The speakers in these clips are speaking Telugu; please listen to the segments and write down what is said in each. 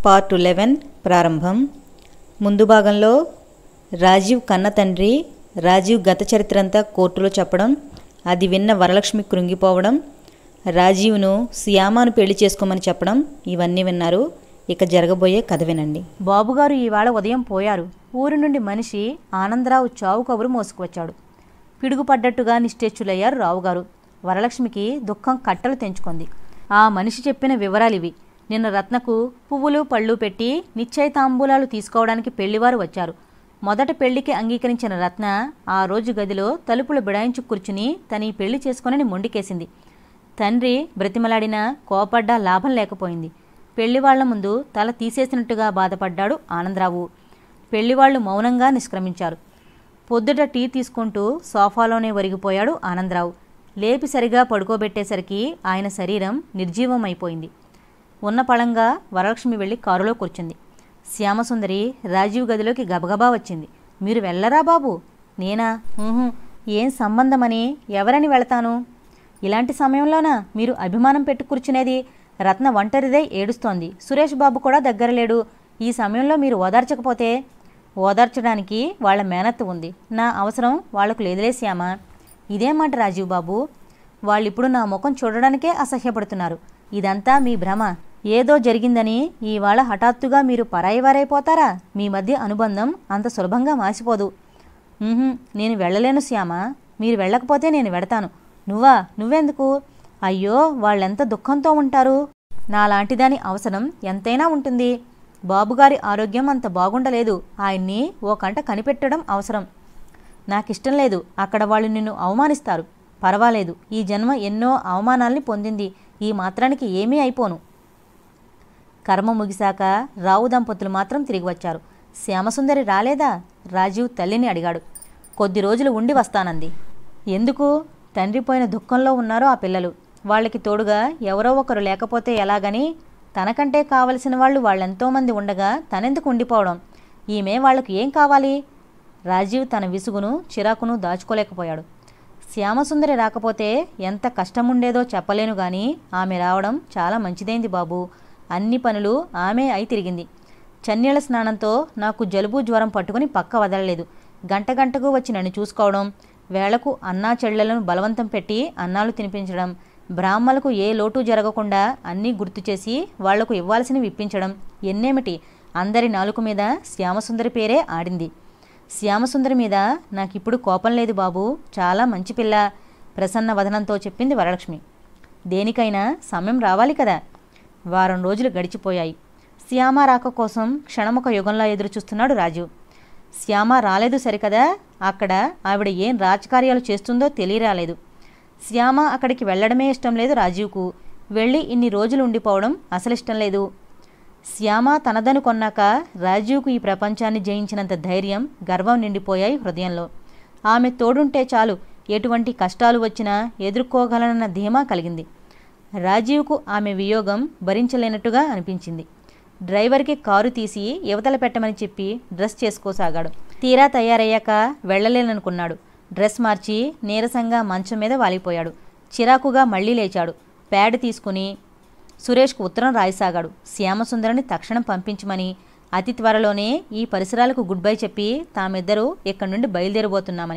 పార్ట్ లెవెన్ ప్రారంభం ముందు భాగంలో రాజీవ్ కన్న తండ్రి రాజీవ్ గత చరిత్ర అంతా కోర్టులో చెప్పడం అది విన్న వరలక్ష్మి కృంగిపోవడం రాజీవ్ను సియామాను పెళ్లి చేసుకోమని చెప్పడం ఇవన్నీ విన్నారు ఇక జరగబోయే కథ వినండి బాబుగారు ఈవేళ ఉదయం పోయారు ఊరి నుండి మనిషి ఆనందరావు చావు కబురు మోసుకువచ్చాడు పిడుగుపడ్డట్టుగా నిశ్చేచ్చులయ్యారు రావుగారు వరలక్ష్మికి దుఃఖం కట్టలు తెంచుకుంది ఆ మనిషి చెప్పిన వివరాలు ఇవి నిన్న రత్నకు పువ్వులు పళ్ళు పెట్టి నిశ్చయితాంబూలాలు తీసుకోవడానికి పెళ్లివారు వచ్చారు మొదట పెళ్లికి అంగీకరించిన రత్న ఆ రోజు గదిలో తలుపులు బిడాయించు కూర్చుని తన ఈ పెళ్లి చేసుకొనని మొండికేసింది తండ్రి బ్రతిమలాడినా కోపడ్డా లాభం లేకపోయింది పెళ్లివాళ్ల ముందు తల తీసేసినట్టుగా బాధపడ్డాడు ఆనందరావు పెళ్లివాళ్లు మౌనంగా నిష్క్రమించారు పొద్దుట టీ తీసుకుంటూ సోఫాలోనే ఒరిగిపోయాడు ఆనందరావు లేపి సరిగా పడుకోబెట్టేసరికి ఆయన శరీరం నిర్జీవమైపోయింది ఉన్న పళంగా వరలక్ష్మి వెళ్ళి కారులో కూర్చుంది శ్యామసుందరి రాజీవ్ గదిలోకి గబగబా వచ్చింది మీరు వెళ్ళరా బాబు నేనా ఊహు ఏం సంబంధమని ఎవరని వెళతాను ఇలాంటి సమయంలోనా మీరు అభిమానం పెట్టి కూర్చునేది రత్న ఒంటరిదై ఏడుస్తోంది సురేష్ బాబు కూడా దగ్గర లేడు ఈ సమయంలో మీరు ఓదార్చకపోతే ఓదార్చడానికి వాళ్ళ మేనత్తు ఉంది నా అవసరం వాళ్లకు లేదులే శ్యామ ఇదేం మాట రాజీవ్ బాబు వాళ్ళిప్పుడు నా ముఖం చూడడానికే అసహ్యపడుతున్నారు ఇదంతా మీ భ్రమ ఏదో జరిగిందని ఇవాళ హఠాత్తుగా మీరు పరాయివారైపోతారా మీ మధ్య అనుబంధం అంత సులభంగా మాసిపోదు "ఉహుం, నేను వెళ్ళలేను శ్యామ మీరు వెళ్ళకపోతే నేను వెడతాను నువ్వా నువ్వెందుకు అయ్యో వాళ్ళెంత దుఃఖంతో ఉంటారు నాలాంటి దాని అవసరం ఎంతైనా ఉంటుంది బాబుగారి ఆరోగ్యం అంత బాగుండలేదు ఆయన్ని ఓ కంట కనిపెట్టడం అవసరం నాకిష్టం లేదు అక్కడ వాళ్ళు నిన్ను అవమానిస్తారు పర్వాలేదు ఈ జన్మ ఎన్నో అవమానాల్ని పొందింది ఈ మాత్రానికి ఏమీ అయిపోను కర్మ ముగిశాక రావు దంపతులు మాత్రం తిరిగి వచ్చారు శ్యామసుందరి రాలేదా రాజీవ్ తల్లిని అడిగాడు కొద్ది రోజులు ఉండి వస్తానంది ఎందుకు తండ్రి పోయిన దుఃఖంలో ఉన్నారో ఆ పిల్లలు వాళ్ళకి తోడుగా ఎవరో ఒకరు లేకపోతే ఎలాగని తనకంటే కావలసిన వాళ్ళు వాళ్ళెంతోమంది ఉండగా తనెందుకు ఉండిపోవడం ఈమె వాళ్లకు ఏం కావాలి రాజీవ్ తన విసుగును చిరాకును దాచుకోలేకపోయాడు శ్యామసుందరి రాకపోతే ఎంత కష్టముండేదో చెప్పలేను గాని ఆమె రావడం చాలా మంచిదైంది బాబు అన్ని పనులు ఆమె అయి తిరిగింది చన్నీళ్ల స్నానంతో నాకు జలుబు జ్వరం పట్టుకుని పక్క వదలలేదు గంట గంటకు వచ్చి నన్ను చూసుకోవడం వేళకు అన్నా చెళ్లను బలవంతం పెట్టి అన్నాలు తినిపించడం బ్రాహ్మలకు ఏ లోటు జరగకుండా అన్నీ గుర్తు చేసి వాళ్లకు ఇవ్వాల్సినవి ఇప్పించడం ఎన్నేమిటి అందరి నాలుక మీద శ్యామసుందరి పేరే ఆడింది శ్యామసుందరి మీద నాకిప్పుడు కోపం లేదు బాబు చాలా మంచి పిల్ల ప్రసన్న వదనంతో చెప్పింది వరలక్ష్మి దేనికైనా సమయం రావాలి కదా వారం రోజులు గడిచిపోయాయి శ్యామ రాక కోసం క్షణమొక యుగంలో ఎదురు చూస్తున్నాడు రాజు శ్యామ రాలేదు సరికదా అక్కడ ఆవిడ ఏం రాజకార్యాలు చేస్తుందో తెలియరాలేదు శ్యామ అక్కడికి వెళ్ళడమే ఇష్టం లేదు రాజీవ్కు వెళ్ళి ఇన్ని రోజులు ఉండిపోవడం అసలు ఇష్టం లేదు శ్యామ తనదను కొన్నాక రాజీవ్కు ఈ ప్రపంచాన్ని జయించినంత ధైర్యం గర్వం నిండిపోయాయి హృదయంలో ఆమె తోడుంటే చాలు ఎటువంటి కష్టాలు వచ్చినా ఎదుర్కోగలనన్న ధీమా కలిగింది రాజీవ్కు ఆమె వియోగం భరించలేనట్టుగా అనిపించింది డ్రైవర్కి కారు తీసి యువతల పెట్టమని చెప్పి డ్రెస్ చేసుకోసాగాడు తీరా తయారయ్యాక వెళ్ళలేననుకున్నాడు డ్రెస్ మార్చి నీరసంగా మంచం మీద వాలిపోయాడు చిరాకుగా మళ్ళీ లేచాడు ప్యాడ్ తీసుకుని సురేష్కు ఉత్తరం రాయసాగాడు శ్యామసుందరిని తక్షణం పంపించమని అతి త్వరలోనే ఈ పరిసరాలకు గుడ్ బై చెప్పి తామిద్దరూ ఇక్కడి నుండి బయలుదేరబోతున్నామని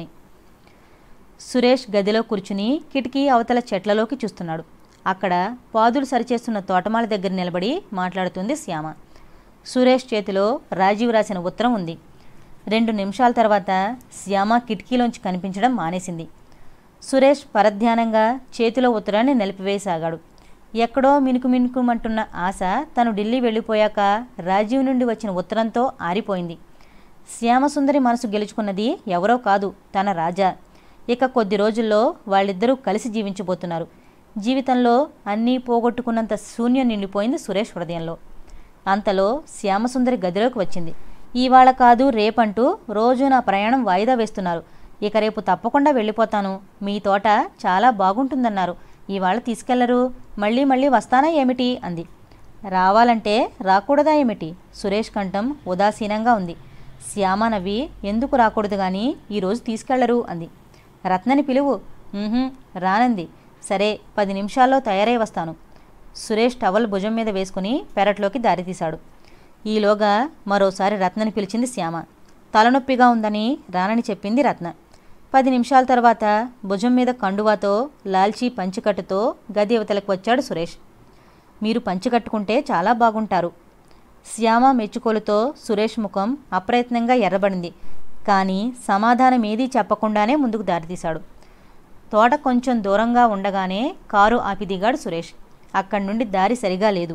సురేష్ గదిలో కూర్చుని కిటికీ అవతల చెట్లలోకి చూస్తున్నాడు అక్కడ పాదులు సరిచేస్తున్న తోటమాల దగ్గర నిలబడి మాట్లాడుతుంది శ్యామ సురేష్ చేతిలో రాజీవ్ రాసిన ఉత్తరం ఉంది రెండు నిమిషాల తర్వాత శ్యామ కిటికీలోంచి కనిపించడం మానేసింది సురేష్ పరధ్యానంగా చేతిలో ఉత్తరాన్ని నిలిపివేసాగాడు ఎక్కడో మినుకు మినుకుమంటున్న ఆశ తను ఢిల్లీ వెళ్ళిపోయాక రాజీవ్ నుండి వచ్చిన ఉత్తరంతో ఆరిపోయింది శ్యామసుందరి మనసు గెలుచుకున్నది ఎవరో కాదు తన రాజా ఇక కొద్ది రోజుల్లో వాళ్ళిద్దరూ కలిసి జీవించబోతున్నారు జీవితంలో అన్నీ పోగొట్టుకున్నంత శూన్యం నిండిపోయింది సురేష్ హృదయంలో అంతలో శ్యామసుందరి గదిలోకి వచ్చింది ఇవాళ కాదు రేపంటూ రోజు నా ప్రయాణం వాయిదా వేస్తున్నారు ఇక రేపు తప్పకుండా వెళ్ళిపోతాను మీ తోట చాలా బాగుంటుందన్నారు ఇవాళ తీసుకెళ్లరు మళ్ళీ మళ్ళీ వస్తానా ఏమిటి అంది రావాలంటే రాకూడదా ఏమిటి సురేష్ కంఠం ఉదాసీనంగా ఉంది శ్యామ నవ్వి ఎందుకు రాకూడదు గాని ఈరోజు తీసుకెళ్లరు అంది రత్నని పిలువు "ఉహుం, రానంది సరే పది నిమిషాల్లో తయారై వస్తాను సురేష్ టవల్ భుజం మీద వేసుకుని పెరట్లోకి దారితీశాడు ఈలోగా మరోసారి రత్నని పిలిచింది శ్యామ తలనొప్పిగా ఉందని రానని చెప్పింది రత్న పది నిమిషాల తర్వాత భుజం మీద కండువాతో లాల్చీ పంచికట్టుతో గది యువతలకు వచ్చాడు సురేష్ మీరు పంచి కట్టుకుంటే చాలా బాగుంటారు శ్యామ మెచ్చుకోలుతో సురేష్ ముఖం అప్రయత్నంగా ఎర్రబడింది కానీ సమాధానం ఏదీ చెప్పకుండానే ముందుకు దారితీశాడు తోట కొంచెం దూరంగా ఉండగానే కారు ఆపి దిగాడు సురేష్ అక్కడి నుండి దారి సరిగా లేదు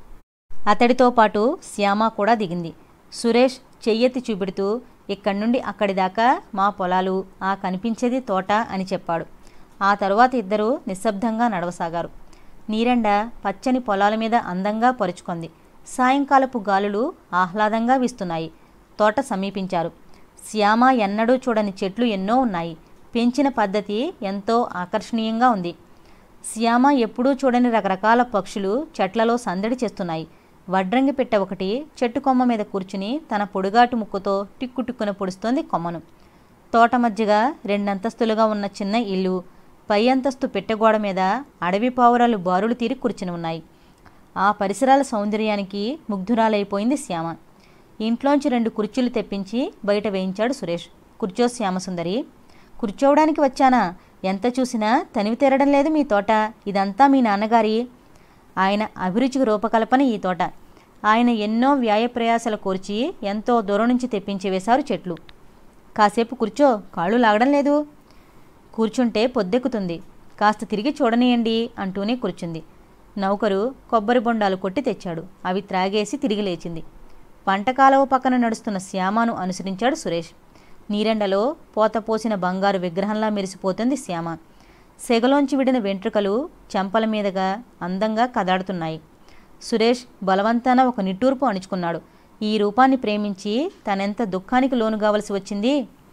అతడితో పాటు శ్యామ కూడా దిగింది సురేష్ చెయ్యెత్తి చూపెడుతూ ఇక్కడి నుండి అక్కడి దాకా మా పొలాలు ఆ కనిపించేది తోట అని చెప్పాడు ఆ తరువాత ఇద్దరూ నిశ్శబ్దంగా నడవసాగారు నీరెండ పచ్చని పొలాల మీద అందంగా పరుచుకుంది సాయంకాలపు గాలులు ఆహ్లాదంగా వీస్తున్నాయి తోట సమీపించారు శ్యామ ఎన్నడూ చూడని చెట్లు ఎన్నో ఉన్నాయి పెంచిన పద్ధతి ఎంతో ఆకర్షణీయంగా ఉంది శ్యామ ఎప్పుడూ చూడని రకరకాల పక్షులు చెట్లలో సందడి చేస్తున్నాయి వడ్రంగి పెట్ట ఒకటి చెట్టు కొమ్మ మీద కూర్చుని తన పొడుగాటు ముక్కుతో టిక్కు టిక్కున పొడుస్తోంది కొమ్మను తోట మధ్యగా రెండంతస్తులుగా ఉన్న చిన్న ఇల్లు పై అంతస్తు పెట్టెగోడ మీద అడవి పావురాలు బారులు తీరి కూర్చుని ఉన్నాయి ఆ పరిసరాల సౌందర్యానికి ముగ్ధురాలైపోయింది శ్యామ ఇంట్లోంచి రెండు కుర్చీలు తెప్పించి బయట వేయించాడు సురేష్ కూర్చో శ్యామసుందరి కూర్చోవడానికి వచ్చానా ఎంత చూసినా తనివి తీరడం లేదు మీ తోట ఇదంతా మీ నాన్నగారి ఆయన అభిరుచికి రూపకల్పన ఈ తోట ఆయన ఎన్నో వ్యాయ ప్రయాసల కోర్చి ఎంతో దూరం నుంచి తెప్పించి వేశారు చెట్లు కాసేపు కూర్చో కాళ్ళు లాగడం లేదు కూర్చుంటే పొద్దెక్కుతుంది కాస్త తిరిగి చూడనియండి అంటూనే కూర్చుంది నౌకరు కొబ్బరి బొండాలు కొట్టి తెచ్చాడు అవి త్రాగేసి తిరిగి లేచింది పంట కాలువ పక్కన నడుస్తున్న శ్యామను అనుసరించాడు సురేష్ నీరెండలో పోత పోసిన బంగారు విగ్రహంలా మెరిసిపోతుంది శ్యామ సెగలోంచి విడిన వెంట్రుకలు చెంపల మీదుగా అందంగా కదాడుతున్నాయి సురేష్ బలవంతాన ఒక నిట్టూర్పు అణుచుకున్నాడు ఈ రూపాన్ని ప్రేమించి తనెంత దుఃఖానికి లోను కావలసి వచ్చింది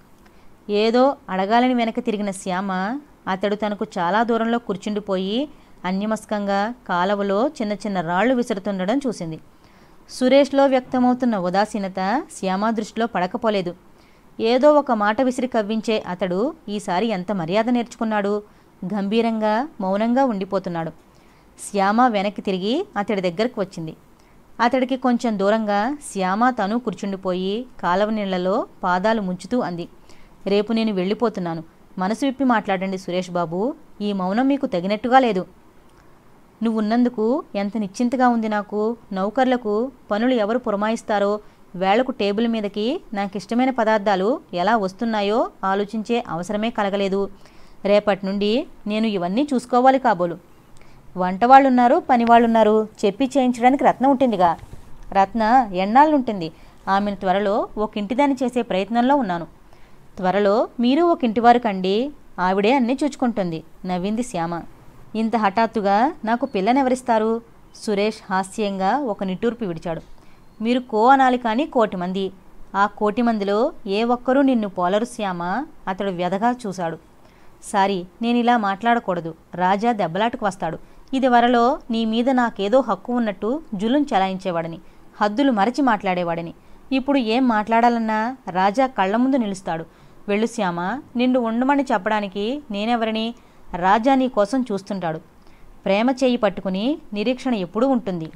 ఏదో అడగాలని వెనక తిరిగిన శ్యామ అతడు తనకు చాలా దూరంలో కూర్చుండిపోయి అన్యమస్కంగా కాలవలో చిన్న చిన్న రాళ్లు విసురుతుండడం చూసింది సురేష్లో వ్యక్తమవుతున్న ఉదాసీనత శ్యామ దృష్టిలో పడకపోలేదు ఏదో ఒక మాట విసిరి కవ్వించే అతడు ఈసారి ఎంత మర్యాద నేర్చుకున్నాడు గంభీరంగా మౌనంగా ఉండిపోతున్నాడు శ్యామ వెనక్కి తిరిగి అతడి దగ్గరకు వచ్చింది అతడికి కొంచెం దూరంగా శ్యామ తను కూర్చుండిపోయి కాలవ నీళ్లలో పాదాలు ముంచుతూ అంది రేపు నేను వెళ్ళిపోతున్నాను మనసు విప్పి మాట్లాడండి సురేష్ బాబు ఈ మౌనం మీకు తగినట్టుగా లేదు నువ్వున్నందుకు ఎంత నిశ్చింతగా ఉంది నాకు నౌకర్లకు పనులు ఎవరు పురమాయిస్తారో వేళకు టేబుల్ మీదకి నాకు ఇష్టమైన పదార్థాలు ఎలా వస్తున్నాయో ఆలోచించే అవసరమే కలగలేదు రేపటి నుండి నేను ఇవన్నీ చూసుకోవాలి కాబోలు వంటవాళ్ళున్నారు పనివాళ్ళున్నారు చెప్పి చేయించడానికి రత్న ఉంటుందిగా రత్న ఎన్నాళ్ళుంటుంది ఆమెను త్వరలో ఒక ఇంటిదాన్ని చేసే ప్రయత్నంలో ఉన్నాను త్వరలో మీరు ఒక ఇంటివారు కండి ఆవిడే అన్నీ చూచుకుంటుంది నవ్వింది శ్యామ ఇంత హఠాత్తుగా నాకు పిల్లనెవరిస్తారు సురేష్ హాస్యంగా ఒక నిట్టూర్పు విడిచాడు మీరు కో అనాలి కానీ కోటి మంది ఆ కోటి మందిలో ఏ ఒక్కరూ నిన్ను పోలరు శ్యామ అతడు వ్యధగా చూశాడు సారీ నేను ఇలా మాట్లాడకూడదు రాజా దెబ్బలాటకు వస్తాడు ఇది వరలో నీ మీద నాకేదో హక్కు ఉన్నట్టు జులుం చలాయించేవాడని హద్దులు మరచి మాట్లాడేవాడని ఇప్పుడు ఏం మాట్లాడాలన్నా రాజా కళ్ళ ముందు నిలుస్తాడు వెళ్ళు శ్యామ నిన్ను ఉండమని చెప్పడానికి నేనెవరిని రాజా నీ కోసం చూస్తుంటాడు ప్రేమ చేయి పట్టుకుని నిరీక్షణ ఎప్పుడూ ఉంటుంది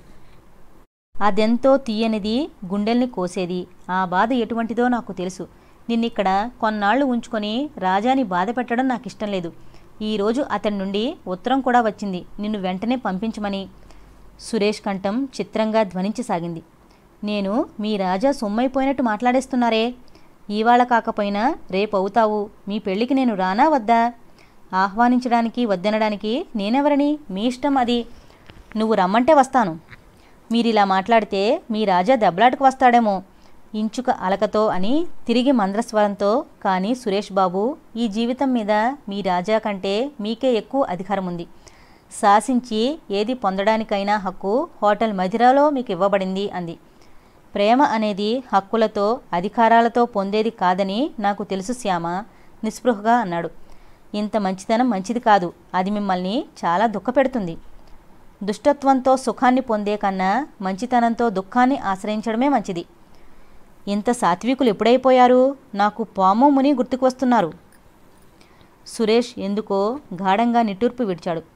అదెంతో తీయనిది గుండెల్ని కోసేది ఆ బాధ ఎటువంటిదో నాకు తెలుసు నిన్నిక్కడ కొన్నాళ్ళు ఉంచుకొని రాజాని బాధ పెట్టడం నాకు ఇష్టం లేదు ఈరోజు అతని నుండి ఉత్తరం కూడా వచ్చింది నిన్ను వెంటనే పంపించమని సురేష్ కంఠం చిత్రంగా ధ్వనించసాగింది నేను మీ రాజా సొమ్మైపోయినట్టు మాట్లాడేస్తున్నారే ఇవాళ కాకపోయినా రేపు అవుతావు మీ పెళ్ళికి నేను రానా వద్దా ఆహ్వానించడానికి వద్దనడానికి నేనెవరని మీ ఇష్టం అది నువ్వు రమ్మంటే వస్తాను మీరిలా మాట్లాడితే మీ రాజా దెబ్బలాటకు వస్తాడేమో ఇంచుక అలకతో అని తిరిగి మంద్రస్వరంతో కానీ సురేష్ బాబు ఈ జీవితం మీద మీ రాజా కంటే మీకే ఎక్కువ అధికారం ఉంది శాసించి ఏది పొందడానికైనా హక్కు హోటల్ మధిరాలో మీకు ఇవ్వబడింది అంది ప్రేమ అనేది హక్కులతో అధికారాలతో పొందేది కాదని నాకు తెలుసు శ్యామ నిస్పృహగా అన్నాడు ఇంత మంచితనం మంచిది కాదు అది మిమ్మల్ని చాలా దుఃఖపెడుతుంది దుష్టత్వంతో సుఖాన్ని పొందే కన్నా మంచితనంతో దుఃఖాన్ని ఆశ్రయించడమే మంచిది ఇంత సాత్వికులు ఎప్పుడైపోయారు నాకు పాము ముని గుర్తుకు వస్తున్నారు సురేష్ ఎందుకో గాఢంగా నిట్టూర్పు విడిచాడు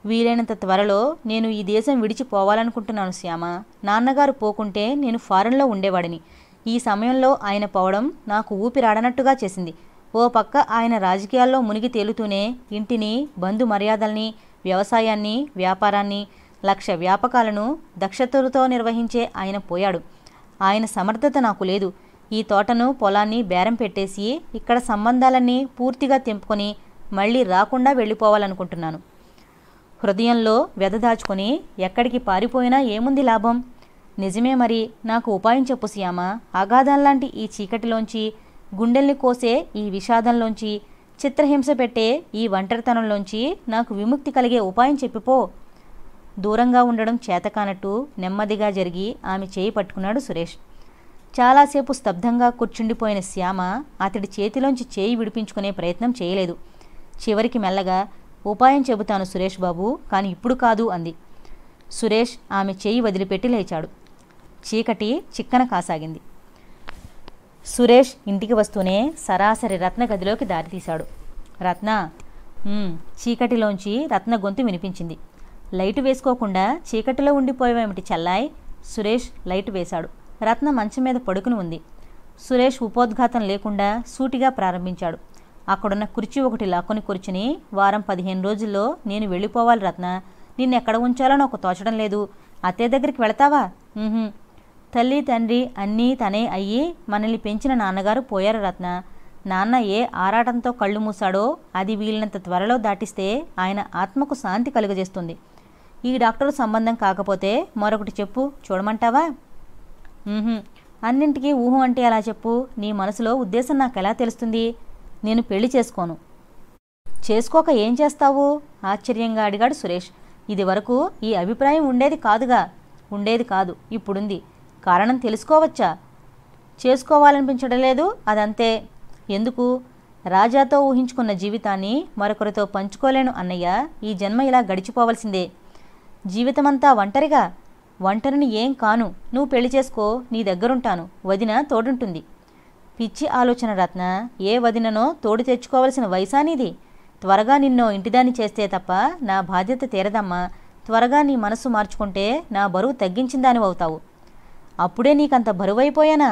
వీలైనంత త్వరలో నేను ఈ దేశం విడిచిపోవాలనుకుంటున్నాను శ్యామ నాన్నగారు పోకుంటే నేను ఫారెన్లో ఉండేవాడిని ఈ సమయంలో ఆయన పోవడం నాకు ఊపిరాడనట్టుగా చేసింది ఓ పక్క ఆయన రాజకీయాల్లో మునిగి తేలుతూనే ఇంటిని బంధు మర్యాదల్ని వ్యవసాయాన్ని వ్యాపారాన్ని లక్ష వ్యాపకాలను దక్షతలతో నిర్వహించే ఆయన పోయాడు ఆయన సమర్థత నాకు లేదు ఈ తోటను పొలాన్ని బేరం పెట్టేసి ఇక్కడ సంబంధాలన్నీ పూర్తిగా తెంపుకొని మళ్ళీ రాకుండా వెళ్ళిపోవాలనుకుంటున్నాను హృదయంలో వెదదాచుకొని ఎక్కడికి పారిపోయినా ఏముంది లాభం నిజమే మరి నాకు ఉపాయం చెప్పు శ్యామ అగాధంలాంటి ఈ చీకటిలోంచి గుండెల్ని కోసే ఈ విషాదంలోంచి చిత్రహింస పెట్టే ఈ ఒంటరితనంలోంచి నాకు విముక్తి కలిగే ఉపాయం చెప్పిపో దూరంగా ఉండడం చేతకానట్టు నెమ్మదిగా జరిగి ఆమె చేయి పట్టుకున్నాడు సురేష్ చాలాసేపు స్తబ్దంగా కూర్చుండిపోయిన శ్యామ అతడి చేతిలోంచి చేయి విడిపించుకునే ప్రయత్నం చేయలేదు చివరికి మెల్లగా ఉపాయం చెబుతాను సురేష్ బాబు కానీ ఇప్పుడు కాదు అంది సురేష్ ఆమె చేయి వదిలిపెట్టి లేచాడు చీకటి చిక్కన కాసాగింది సురేష్ ఇంటికి వస్తూనే సరాసరి రత్న గదిలోకి దారితీశాడు రత్న "ఉమ్," చీకటిలోంచి రత్న గొంతు వినిపించింది లైటు వేసుకోకుండా చీకటిలో ఉండిపోయేవేమిటి చల్లాయ్ సురేష్ లైటు వేశాడు రత్న మంచం మీద పడుకుని ఉంది సురేష్ ఉపోద్ఘాతం లేకుండా సూటిగా ప్రారంభించాడు అక్కడున్న కుర్చీ ఒకటి లాక్కొని కూర్చుని వారం పదిహేను రోజుల్లో నేను వెళ్ళిపోవాలి రత్న నిన్నెక్కడ ఉంచాలో నాకు తోచడం లేదు అత్తయ్య దగ్గరికి వెళతావా "ఉహుం." తల్లి తండ్రి అన్నీ తనే అయ్యి మనల్ని పెంచిన నాన్నగారు పోయారు రత్న నాన్న ఏ ఆరాటంతో కళ్ళు మూసాడో అది వీలినంత త్వరలో దాటిస్తే ఆయన ఆత్మకు శాంతి కలుగజేస్తుంది ఈ డాక్టర్ సంబంధం కాకపోతే మరొకటి చెప్పు చూడమంటావా "ఉహుం. అన్నింటికీ ఊహు అంటే అలా చెప్పు నీ మనసులో ఉద్దేశం నాకు ఎలా తెలుస్తుంది నేను పెళ్లి చేసుకోను చేసుకోక ఏం చేస్తావు ఆశ్చర్యంగా అడిగాడు సురేష్ ఇది వరకు ఈ అభిప్రాయం ఉండేది కాదుగా ఉండేది కాదు ఇప్పుడుంది కారణం తెలుసుకోవచ్చా చేసుకోవాలనిపించడం లేదు అదంతే ఎందుకు రాజాతో ఊహించుకున్న జీవితాన్ని మరొకరితో పంచుకోలేను అన్నయ్య ఈ జన్మ ఇలా గడిచిపోవలసిందే జీవితమంతా ఒంటరిగా ఒంటరిని ఏం కాను నువ్వు పెళ్లి చేసుకో నీ దగ్గరుంటాను వదిన తోడుంటుంది పిచ్చి ఆలోచన రత్న ఏ వదిననో తోడు తెచ్చుకోవలసిన వయసా నీది త్వరగా నిన్నో ఇంటిదాన్ని చేస్తే తప్ప నా బాధ్యత తీరదమ్మా త్వరగా నీ మనసు మార్చుకుంటే నా బరువు తగ్గించిందానివవుతావు అప్పుడే నీకంత బరువైపోయానా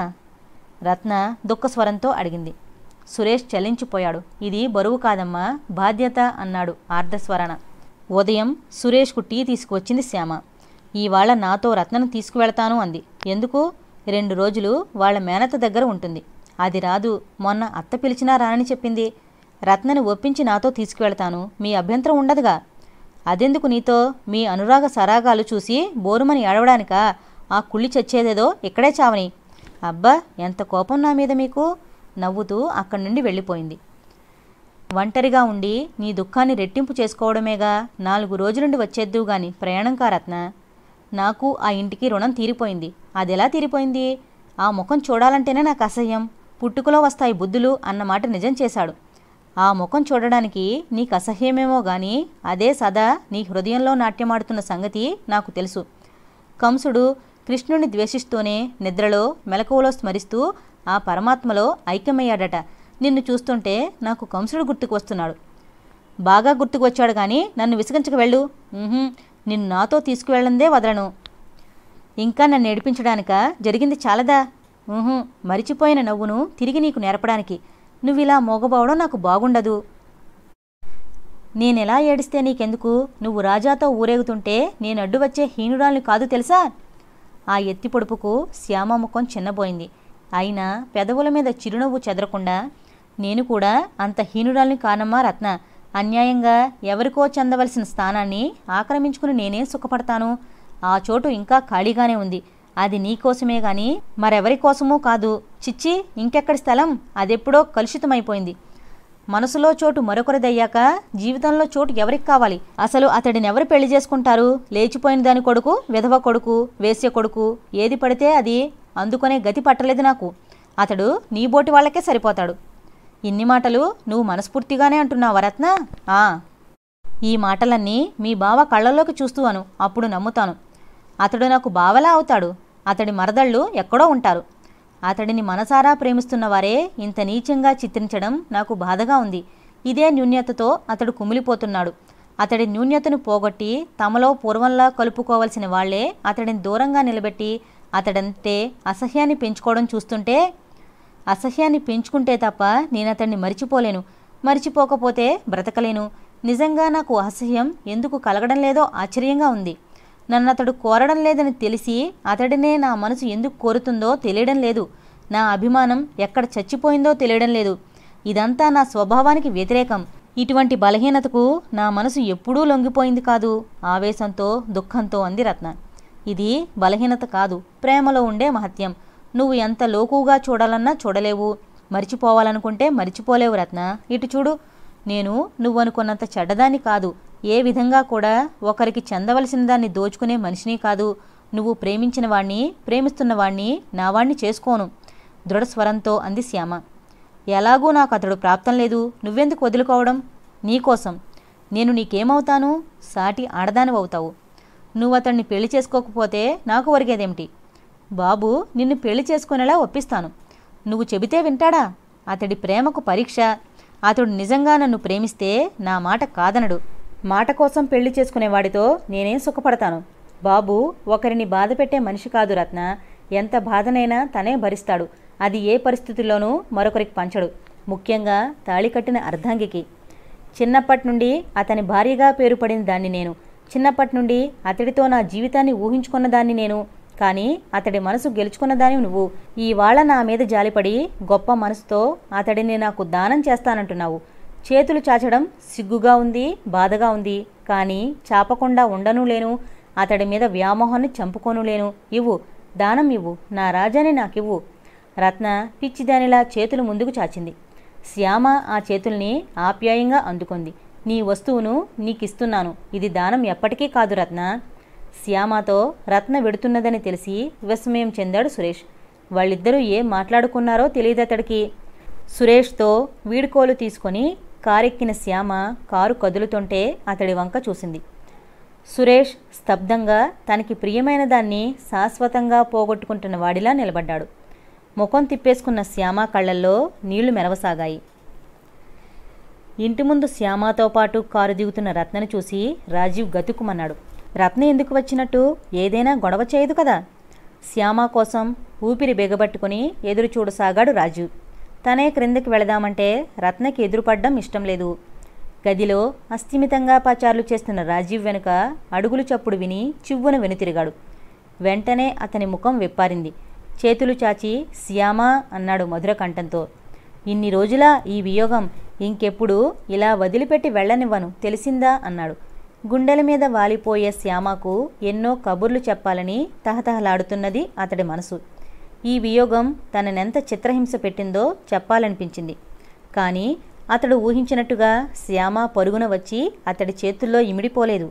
రత్న దుఃఖస్వరంతో అడిగింది సురేష్ చలించిపోయాడు ఇది బరువు కాదమ్మా బాధ్యత అన్నాడు ఆర్ధస్వరణ ఉదయం సురేష్కు టీ తీసుకువచ్చింది శ్యామ ఇవాళ నాతో రత్నను తీసుకువెళతాను అంది ఎందుకు రెండు రోజులు వాళ్ళ మేనత దగ్గర ఉంటుంది అది రాదు మొన్న అత్త పిలిచినా రానని చెప్పింది రత్నని ఒప్పించి నాతో తీసుకువెళతాను మీ అభ్యంతరం ఉండదుగా అదెందుకు నీతో మీ అనురాగ సరాగాలు చూసి బోరుమని ఏడవడానికా ఆ కుళ్ళి చచ్చేదేదో ఇక్కడే చావని అబ్బా ఎంత కోపం నా మీద మీకు నవ్వుతూ అక్కడి నుండి వెళ్ళిపోయింది ఒంటరిగా ఉండి నీ దుఃఖాన్ని రెట్టింపు చేసుకోవడమేగా నాలుగు రోజులుండి వచ్చేద్దు గాని ప్రయాణం కారత్న నాకు ఆ ఇంటికి రుణం తీరిపోయింది అదెలా తీరిపోయింది ఆ ముఖం చూడాలంటేనే నాకు అసహ్యం పుట్టుకలో వస్తాయి బుద్ధులు అన్నమాట నిజం చేశాడు ఆ ముఖం చూడడానికి నీకు అసహ్యమేమో గాని అదే సదా నీ హృదయంలో నాట్యమాడుతున్న సంగతి నాకు తెలుసు కంసుడు కృష్ణుని ద్వేషిస్తూనే నిద్రలో మెలకువలో స్మరిస్తూ ఆ పరమాత్మలో ఐక్యమయ్యాడట నిన్ను చూస్తుంటే నాకు కంసుడు గుర్తుకు వస్తున్నాడు బాగా గుర్తుకు వచ్చాడు కానీ నన్ను విసిగించక వెళ్ళు ఉహుం, నిన్ను నాతో తీసుకువెళ్ళందే వదలను ఇంకా నన్ను ఏడిపించడానిక జరిగింది చాలదా ఊహు మరిచిపోయిన నవ్వును తిరిగి నీకు నేర్పడానికి నువ్విలా మోగబోవడం నాకు బాగుండదు నేనెలా ఏడిస్తే నీకెందుకు నువ్వు రాజాతో ఊరేగుతుంటే నేను అడ్డు వచ్చే హీనురాల్ని కాదు తెలుసా ఆ ఎత్తి పొడుపుకు శ్యామ ముఖం చిన్నబోయింది అయినా పెదవుల మీద చిరునవ్వు చెదరకుండా నేను కూడా అంత హీనురాల్ని కానమ్మా రత్న అన్యాయంగా ఎవరికో చెందవలసిన స్థానాన్ని ఆక్రమించుకుని నేనే సుఖపడతాను ఆ చోటు ఇంకా ఖాళీగానే ఉంది అది నీకోసమే గాని మరెవరి కోసమూ కాదు చిచ్చి ఇంకెక్కడి స్థలం అదెప్పుడో కలుషితమైపోయింది మనసులో చోటు మరొకరిదయ్యాక జీవితంలో చోటు ఎవరికి కావాలి అసలు అతడిని ఎవరు పెళ్లి చేసుకుంటారు లేచిపోయిన దాని కొడుకు విధవ కొడుకు వేశ్య కొడుకు ఏది పడితే అది అందుకునే గతి పట్టలేదు నాకు అతడు నీ బోటి వాళ్ళకే సరిపోతాడు ఇన్ని మాటలు నువ్వు మనస్ఫూర్తిగానే అంటున్నావా రత్న ఆ ఈ మాటలన్నీ మీ బావ కళ్ళల్లోకి చూస్తూ అను అప్పుడు నమ్ముతాను అతడు నాకు బావలా అవుతాడు అతడి మరదళ్ళు ఎక్కడో ఉంటారు అతడిని మనసారా ప్రేమిస్తున్న వారే ఇంత నీచంగా చిత్రించడం నాకు బాధగా ఉంది ఇదే న్యూన్యతతో అతడు కుమిలిపోతున్నాడు అతడి న్యూన్యతను పోగొట్టి తమలో పూర్వంలా కలుపుకోవలసిన వాళ్లే అతడిని దూరంగా నిలబెట్టి అతడంటే అసహ్యాన్ని పెంచుకోవడం చూస్తుంటే అసహ్యాన్ని పెంచుకుంటే తప్ప నేను అతన్ని మరిచిపోలేను మరిచిపోకపోతే బ్రతకలేను నిజంగా నాకు అసహ్యం ఎందుకు కలగడం లేదో ఆశ్చర్యంగా ఉంది నన్ను అతడు కోరడం లేదని తెలిసి అతడినే నా మనసు ఎందుకు కోరుతుందో తెలియడం లేదు నా అభిమానం ఎక్కడ చచ్చిపోయిందో తెలియడం లేదు ఇదంతా నా స్వభావానికి వ్యతిరేకం ఇటువంటి బలహీనతకు నా మనసు ఎప్పుడూ లొంగిపోయింది కాదు ఆవేశంతో దుఃఖంతో అంది రత్న ఇది బలహీనత కాదు ప్రేమలో ఉండే మహత్యం నువ్వు ఎంత లోకుగా చూడాలన్నా చూడలేవు మరిచిపోవాలనుకుంటే మరిచిపోలేవు రత్న ఇటు చూడు నేను నువ్వనుకున్నంత చెడ్డదాన్ని కాదు ఏ విధంగా కూడా ఒకరికి చెందవలసిన దాన్ని దోచుకునే మనిషిని కాదు నువ్వు ప్రేమించిన వాణ్ణి ప్రేమిస్తున్న వాణ్ణి నా వాణ్ణి చేసుకోను దృఢస్వరంతో అంది శ్యామ ఎలాగూ నాకు అతడు ప్రాప్తం లేదు నువ్వెందుకు వదులుకోవడం నీకోసం నేను నీకేమవుతాను సాటి ఆడదానివవుతావు నువ్వు అతన్ని పెళ్లి చేసుకోకపోతే నాకు ఒరిగేదేమిటి బాబు నిన్ను పెళ్లి చేసుకునేలా ఒప్పిస్తాను నువ్వు చెబితే వింటాడా అతడి ప్రేమకు పరీక్ష అతడు నిజంగా నన్ను ప్రేమిస్తే నా మాట కాదనడు మాట కోసం పెళ్లి చేసుకునేవాడితో నేనేం సుఖపడతాను బాబు ఒకరిని బాధ పెట్టే మనిషి కాదు రత్న ఎంత బాధనైనా తనే భరిస్తాడు అది ఏ పరిస్థితుల్లోనూ మరొకరికి పంచడు ముఖ్యంగా తాళి కట్టిన అర్ధాంగికి చిన్నప్పటి నుండి అతని భార్యగా పేరు పడిన దాన్ని నేను చిన్నప్పటి నుండి అతడితో నా జీవితాన్ని ఊహించుకున్న దాన్ని నేను కానీ అతడి మనసు గెలుచుకున్నదాని నువ్వు ఈవాళ నా మీద జాలిపడి గొప్ప మనసుతో అతడిని నాకు దానం చేస్తానంటున్నావు చేతులు చాచడం సిగ్గుగా ఉంది బాధగా ఉంది కానీ చాపకుండా ఉండను లేను అతడి మీద వ్యామోహాన్ని చంపుకోను లేను ఇవ్వు దానం ఇవ్వు నా రాజాని నాకివ్వు రత్న పిచ్చిదానిలా చేతులు ముందుకు చాచింది శ్యామ ఆ చేతుల్ని ఆప్యాయంగా అందుకుంది నీ వస్తువును నీకిస్తున్నాను ఇది దానం ఎప్పటికీ కాదు రత్న శ్యామతో రత్న వెడుతున్నదని తెలిసి విస్మయం చెందాడు సురేష్ వాళ్ళిద్దరూ ఏం మాట్లాడుకున్నారో తెలియదు అతడికి సురేష్తో వీడుకోలు తీసుకొని కారెక్కిన శ్యామ కారు కదులుతుంటే అతడి వంక చూసింది సురేష్ స్తబ్దంగా తనకి ప్రియమైన దాన్ని శాశ్వతంగా పోగొట్టుకుంటున్న వాడిలా నిలబడ్డాడు ముఖం తిప్పేసుకున్న శ్యామ కళ్ళల్లో నీళ్లు మెరవసాగాయి ఇంటి ముందు శ్యామతో పాటు కారు దిగుతున్న రత్నని చూసి రాజీవ్ గతుకుమన్నాడు రత్న ఎందుకు వచ్చినట్టు ఏదైనా గొడవ చేయదు కదా శ్యామ కోసం ఊపిరి బిగబట్టుకుని ఎదురు చూడసాగాడు రాజీవ్ తనే క్రిందకి వెళదామంటే రత్నకి ఎదురుపడ్డం ఇష్టం లేదు గదిలో అస్థిమితంగా పచార్లు చేస్తున్న రాజీవ్ వెనుక అడుగులు చప్పుడు విని చివ్వున వెనుతిరిగాడు వెంటనే అతని ముఖం విప్పారింది చేతులు చాచి శ్యామ అన్నాడు మధుర కంఠంతో ఇన్ని రోజులా ఈ వియోగం ఇంకెప్పుడు ఇలా వదిలిపెట్టి వెళ్ళనివ్వను తెలిసిందా అన్నాడు గుండెల మీద వాలిపోయే శ్యామకు ఎన్నో కబుర్లు చెప్పాలని తహతహలాడుతున్నది అతడి మనసు ఈ వియోగం తననెంత చిత్రహింస పెట్టిందో చెప్పాలనిపించింది కానీ అతడు ఊహించినట్టుగా శ్యామ పరుగున వచ్చి అతడి చేతుల్లో ఇమిడిపోలేదు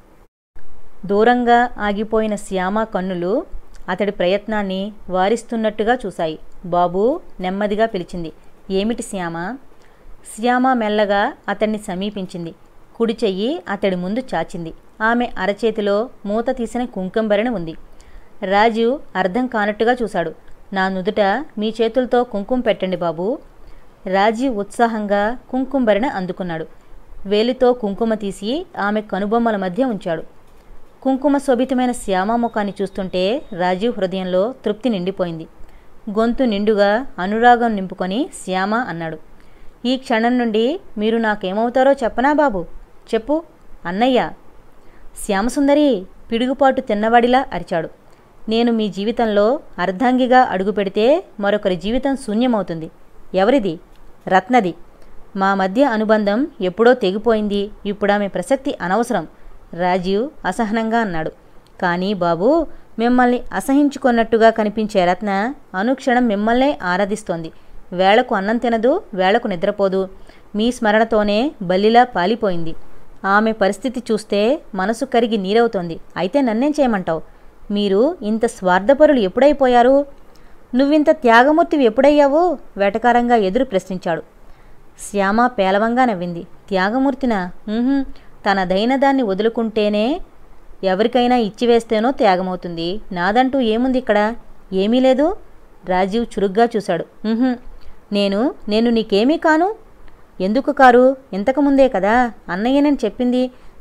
దూరంగా ఆగిపోయిన శ్యామ కన్నులు అతడి ప్రయత్నాన్ని వారిస్తున్నట్టుగా చూశాయి బాబూ నెమ్మదిగా పిలిచింది ఏమిటి శ్యామ శ్యామ మెల్లగా అతన్ని సమీపించింది కుడి చెయ్యి అతడి ముందు చాచింది ఆమె అరచేతిలో మూత తీసిన కుంకంబరణ ఉంది రాజు అర్థం కానట్టుగా చూశాడు నా నుదుట మీ చేతులతో కుంకుమ పెట్టండి బాబూ రాజీవ్ ఉత్సాహంగా కుంకుమభరణ అందుకున్నాడు వేలితో కుంకుమ తీసి ఆమె కనుబొమ్మల మధ్య ఉంచాడు కుంకుమ శోభితమైన శ్యామ ముఖాన్ని చూస్తుంటే రాజీవ్ హృదయంలో తృప్తి నిండిపోయింది గొంతు నిండుగా అనురాగం నింపుకొని శ్యామ అన్నాడు ఈ క్షణం నుండి మీరు నాకేమవుతారో చెప్పనా బాబు చెప్పు అన్నయ్య శ్యామసుందరి పిడుగుపాటు తిన్నవాడిలా అరిచాడు నేను మీ జీవితంలో అర్ధాంగిగా అడుగుపెడితే మరొకరి జీవితం శూన్యమవుతుంది ఎవరిది రత్నది మా మధ్య అనుబంధం ఎప్పుడో తెగిపోయింది ఇప్పుడు ఆమె ప్రసక్తి అనవసరం రాజీవ్ అసహనంగా అన్నాడు కానీ బాబు మిమ్మల్ని అసహించుకున్నట్టుగా కనిపించే రత్న అనుక్షణం మిమ్మల్నే ఆరాధిస్తోంది వేళకు అన్నం తినదు వేళకు నిద్రపోదు మీ స్మరణతోనే బల్లిలా పాలిపోయింది ఆమె పరిస్థితి చూస్తే మనసు కరిగి నీరవుతోంది అయితే నన్నేం చేయమంటావు మీరు ఇంత స్వార్థపరులు ఎప్పుడైపోయారు నువ్వింత త్యాగమూర్తివి ఎప్పుడయ్యావు వేటకారంగా ఎదురు ప్రశ్నించాడు శ్యామ పేలవంగా నవ్వింది త్యాగమూర్తినా ఉహుం, తన దైనదాన్ని వదులుకుంటేనే ఎవరికైనా ఇచ్చివేస్తేనో త్యాగమవుతుంది నాదంటూ ఏముంది ఇక్కడ ఏమీ లేదు రాజీవ్ చురుగ్గా చూశాడు "ఉహుం, నేను నేను నీకేమీ కాను ఎందుకు కారు ఇంతకుముందే కదా అన్నయ్యనని చెప్పింది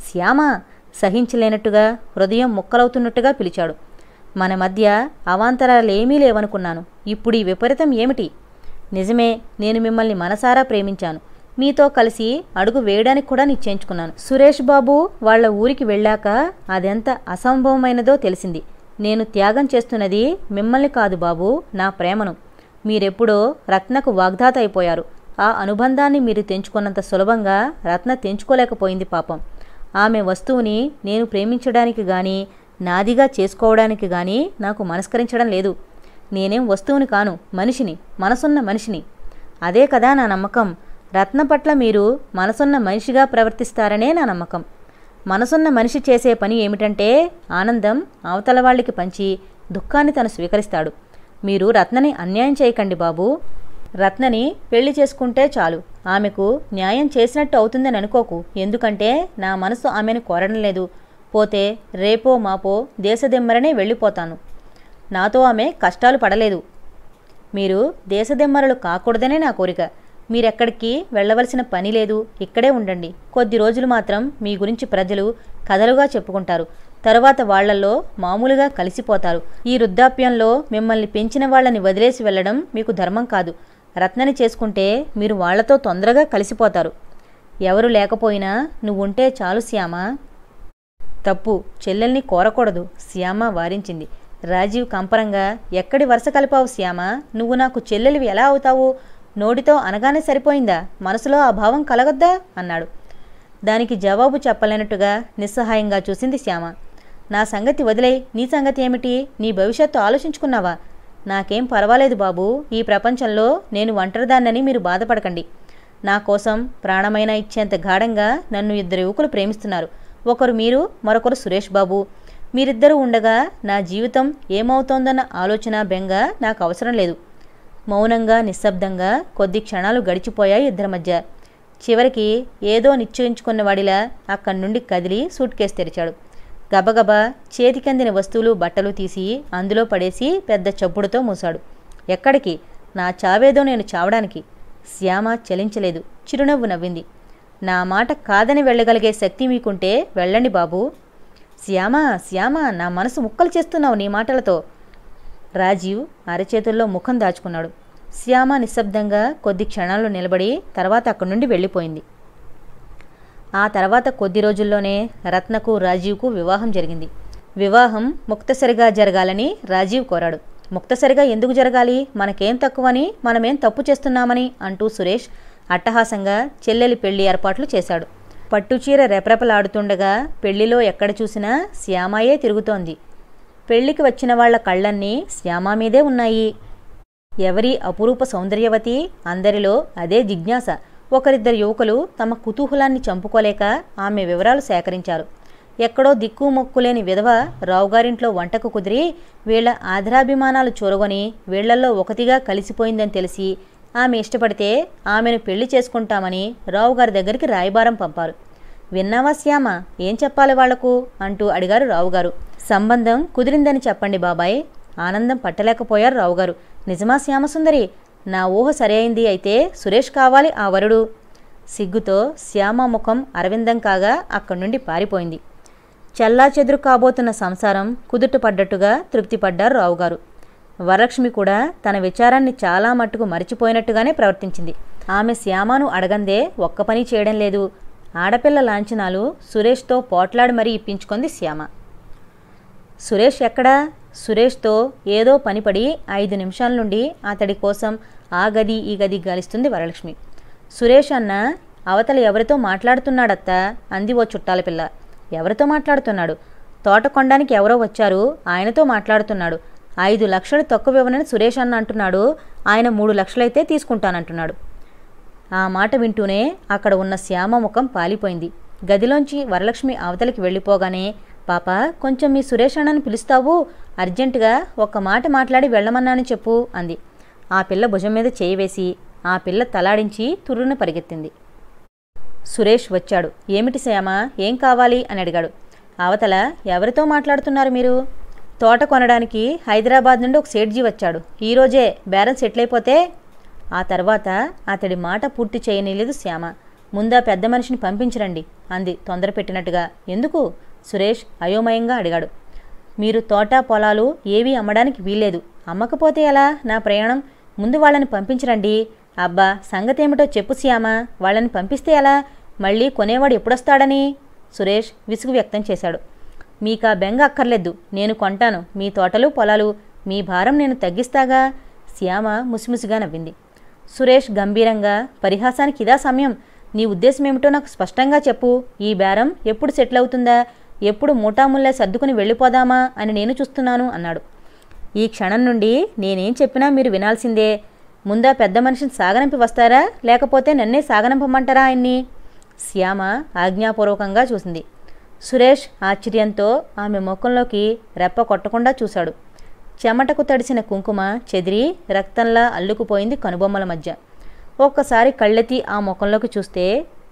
శ్యామ సహించలేనట్టుగా హృదయం ముక్కలవుతున్నట్టుగా పిలిచాడు మన మధ్య అవాంతరాలేమీ లేవనుకున్నాను ఇప్పుడు ఈ విపరీతం ఏమిటి నిజమే నేను మిమ్మల్ని మనసారా ప్రేమించాను మీతో కలిసి అడుగు వేయడానికి కూడా నిశ్చయించుకున్నాను సురేష్ బాబు వాళ్ళ ఊరికి వెళ్ళాక అదెంత అసంభవమైనదో తెలిసింది నేను త్యాగం చేస్తున్నది మిమ్మల్ని కాదు బాబు నా ప్రేమను మీరెప్పుడో రత్నకు వాగ్దాత అయిపోయారు ఆ అనుబంధాన్ని మీరు తెంచుకున్నంత సులభంగా రత్న తెంచుకోలేకపోయింది పాపం ఆమె వస్తువుని నేను ప్రేమించడానికి గాని నాదిగా చేసుకోవడానికి గాని నాకు మనస్కరించడం లేదు నేనేం వస్తువుని కాను మనిషిని మనసున్న మనిషిని అదే కదా నా నమ్మకం రత్న పట్ల మీరు మనసున్న మనిషిగా ప్రవర్తిస్తారనే నా నమ్మకం మనసున్న మనిషి చేసే పని ఏమిటంటే ఆనందం అవతల వాళ్ళకి పంచి దుఃఖాన్ని తను స్వీకరిస్తాడు మీరు రత్నని అన్యాయం చేయకండి బాబు రత్నని పెళ్లి చేసుకుంటే చాలు ఆమెకు న్యాయం చేసినట్టు అవుతుందని అనుకోకు ఎందుకంటే నా మనసు ఆమెను కోరడం లేదు పోతే రేపో మాపో దేశదెమ్మరనే వెళ్ళిపోతాను నాతో ఆమె కష్టాలు పడలేదు మీరు దేశదెమ్మరలు కాకూడదనే నా కోరిక మీరెక్కడికి వెళ్ళవలసిన పని లేదు ఇక్కడే ఉండండి కొద్ది రోజులు మాత్రం మీ గురించి ప్రజలు కథలుగా చెప్పుకుంటారు తరువాత వాళ్లల్లో మామూలుగా కలిసిపోతారు ఈ వృద్ధాప్యంలో మిమ్మల్ని పెంచిన వాళ్ళని వదిలేసి వెళ్ళడం మీకు ధర్మం కాదు రత్నని చేసుకుంటే మీరు వాళ్లతో తొందరగా కలిసిపోతారు ఎవరు లేకపోయినా నువ్వుంటే చాలు శ్యామా తప్పు చెల్లెల్ని కోరకూడదు శ్యామ వారించింది రాజీవ్ కంపరంగా ఎక్కడి వరుస కలిపావు శ్యామ నువ్వు నాకు చెల్లెలివి ఎలా అవుతావు నోటితో అనగానే సరిపోయిందా మనసులో ఆ భావం కలగొద్దా అన్నాడు దానికి జవాబు చెప్పలేనట్టుగా నిస్సహాయంగా చూసింది శ్యామ నా సంగతి వదిలే నీ సంగతి ఏమిటి నీ భవిష్యత్తు ఆలోచించుకున్నావా నాకేం పర్వాలేదు బాబు ఈ ప్రపంచంలో నేను ఒంటరిదాన్నని మీరు బాధపడకండి నా కోసం ప్రాణమైనా ఇచ్చేంత గాఢంగా నన్ను ఇద్దరు యువకులు ప్రేమిస్తున్నారు ఒకరు మీరు మరొకరు సురేష్ బాబు మీరిద్దరూ ఉండగా నా జీవితం ఏమవుతోందన్న ఆలోచన బెంగ నాకు అవసరం లేదు మౌనంగా నిశ్శబ్దంగా కొద్ది క్షణాలు గడిచిపోయాయి ఇద్దరి మధ్య చివరికి ఏదో నిశ్చయించుకున్న వాడిలా అక్కడి నుండి కదిలి సూట్ కేసు తెరిచాడు గబగబా చేతికందిన వస్తువులు బట్టలు తీసి అందులో పడేసి పెద్ద చప్పుడుతో మూశాడు ఎక్కడికి నా చావేదో నేను చావడానికి శ్యామ చలించలేదు చిరునవ్వు నవ్వింది నా మాట కాదని వెళ్ళగలిగే శక్తి మీకుంటే వెళ్ళండి బాబు శ్యామ శ్యామ నా మనసు ముక్కలు చేస్తున్నావు నీ మాటలతో రాజీవ్ అరచేతుల్లో ముఖం దాచుకున్నాడు శ్యామ నిశ్శబ్దంగా కొద్ది క్షణాలు నిలబడి తర్వాత అక్కడి నుండి వెళ్ళిపోయింది ఆ తర్వాత కొద్ది రోజుల్లోనే రత్నకు రాజీవ్కు వివాహం జరిగింది వివాహం ముక్తసరిగా జరగాలని రాజీవ్ కోరాడు ముక్తసరిగా ఎందుకు జరగాలి మనకేం తక్కువని మనమేం తప్పు చేస్తున్నామని అంటూ సురేష్ అట్టహాసంగా చెల్లెలి పెళ్లి ఏర్పాట్లు చేశాడు పట్టుచీర రెపరెపలాడుతుండగా పెళ్లిలో ఎక్కడ చూసినా శ్యామాయే తిరుగుతోంది పెళ్లికి వచ్చిన వాళ్ల కళ్ళన్నీ శ్యామ మీదే ఉన్నాయి ఎవరి అపురూప సౌందర్యవతి అందరిలో అదే జిజ్ఞాస ఒకరిద్దరు యువకులు తమ కుతూహలాన్ని చంపుకోలేక ఆమె వివరాలు సేకరించారు ఎక్కడో దిక్కు మొక్కులేని విధవ రావుగారింట్లో వంటకు కుదిరి వీళ్ల ఆదరాభిమానాలు చూరగొని వీళ్లల్లో ఒకటిగా కలిసిపోయిందని తెలిసి ఆమె ఇష్టపడితే ఆమెను పెళ్లి చేసుకుంటామని రావుగారి దగ్గరికి రాయబారం పంపారు విన్నావా శ్యామ ఏం చెప్పాలి వాళ్లకు అంటూ అడిగారు రావుగారు సంబంధం కుదిరిందని చెప్పండి బాబాయ్ ఆనందం పట్టలేకపోయారు రావుగారు నిజమా శ్యామసుందరి నా ఊహ సరైంది అయితే సురేష్ కావాలి ఆ వరుడు సిగ్గుతో శ్యామ ముఖం అరవిందం కాగా అక్కడి నుండి పారిపోయింది చల్లా చెదురు కాబోతున్న సంసారం కుదుటపడ్డట్టుగా తృప్తిపడ్డారు రావుగారు వరలక్ష్మి కూడా తన విచారాన్ని చాలా మట్టుకు మరిచిపోయినట్టుగానే ప్రవర్తించింది ఆమె శ్యామను అడగందే ఒక్క పని చేయడం లేదు ఆడపిల్ల లాంఛనాలు సురేష్తో పోట్లాడి మరీ ఇప్పించుకుంది శ్యామ సురేష్ ఎక్కడా సురేష్తో ఏదో పనిపడి ఐదు నిమిషాల నుండి అతడి కోసం ఆ గది ఈ గది గలిస్తుంది వరలక్ష్మి సురేష్ అన్న అవతల ఎవరితో మాట్లాడుతున్నాడత్తా అంది ఓ చుట్టాల పిల్ల ఎవరితో మాట్లాడుతున్నాడు తోట కొనడానికి ఎవరో వచ్చారు ఆయనతో మాట్లాడుతున్నాడు ఐదు లక్షలు తక్కువ ఇవ్వనని సురేష్ అన్న అంటున్నాడు ఆయన మూడు లక్షలైతే తీసుకుంటానంటున్నాడు ఆ మాట వింటూనే అక్కడ ఉన్న శ్యామ ముఖం పాలిపోయింది గదిలోంచి వరలక్ష్మి అవతలికి వెళ్ళిపోగానే పాప కొంచెం మీ సురేష్ అన్నని పిలుస్తావు అర్జెంటుగా ఒక్క మాట మాట్లాడి వెళ్ళమన్నానని చెప్పు అంది ఆ పిల్ల భుజం మీద చేయి వేసి ఆ పిల్ల తలాడించి తుర్రున పరిగెత్తింది సురేష్ వచ్చాడు ఏమిటి శ్యామ ఏం కావాలి అని అడిగాడు అవతల ఎవరితో మాట్లాడుతున్నారు మీరు తోట కొనడానికి హైదరాబాద్ నుండి ఒక సేట్జీ వచ్చాడు ఈరోజే బేరం సెటిల్ అయిపోతే ఆ తర్వాత అతడి మాట పూర్తి చేయనీలేదు శ్యామ ముందా పెద్ద మనిషిని పంపించరండి అంది తొందర పెట్టినట్టుగా ఎందుకు సురేష్ అయోమయంగా అడిగాడు మీరు తోట పొలాలు ఏవీ అమ్మడానికి వీల్లేదు అమ్మకపోతే ఎలా నా ప్రయాణం ముందు వాళ్ళని పంపించరండి అబ్బా సంగతేమిటో చెప్పు శ్యామ వాళ్ళని పంపిస్తే ఎలా మళ్ళీ కొనేవాడు ఎప్పుడొస్తాడని సురేష్ విసుగు వ్యక్తం చేశాడు మీకా బెంగ అక్కర్లేదు నేను కొంటాను మీ తోటలు పొలాలు మీ భారం నేను తగ్గిస్తాగా శ్యామ ముసిముసిగా నవ్వింది సురేష్ గంభీరంగా పరిహాసానికి ఇదా సమయం నీ ఉద్దేశం ఏమిటో నాకు స్పష్టంగా చెప్పు ఈ బేరం ఎప్పుడు సెటిల్ అవుతుందా ఎప్పుడు మూటాముల్లే సర్దుకుని వెళ్ళిపోదామా అని నేను చూస్తున్నాను అన్నాడు ఈ క్షణం నుండి నేనేం చెప్పినా మీరు వినాల్సిందే ముందా పెద్ద మనిషిని సాగనంపి వస్తారా లేకపోతే నన్నే సాగనంపమంటారా ఆయన్ని శ్యామ ఆజ్ఞాపూర్వకంగా చూసింది సురేష్ ఆశ్చర్యంతో ఆమె ముఖంలోకి రెప్ప కొట్టకుండా చూశాడు చెమటకు తడిసిన కుంకుమ చెదిరి రక్తంలా అల్లుకుపోయింది కనుబొమ్మల మధ్య ఒక్కసారి కళ్ళెత్తి ఆ ముఖంలోకి చూస్తే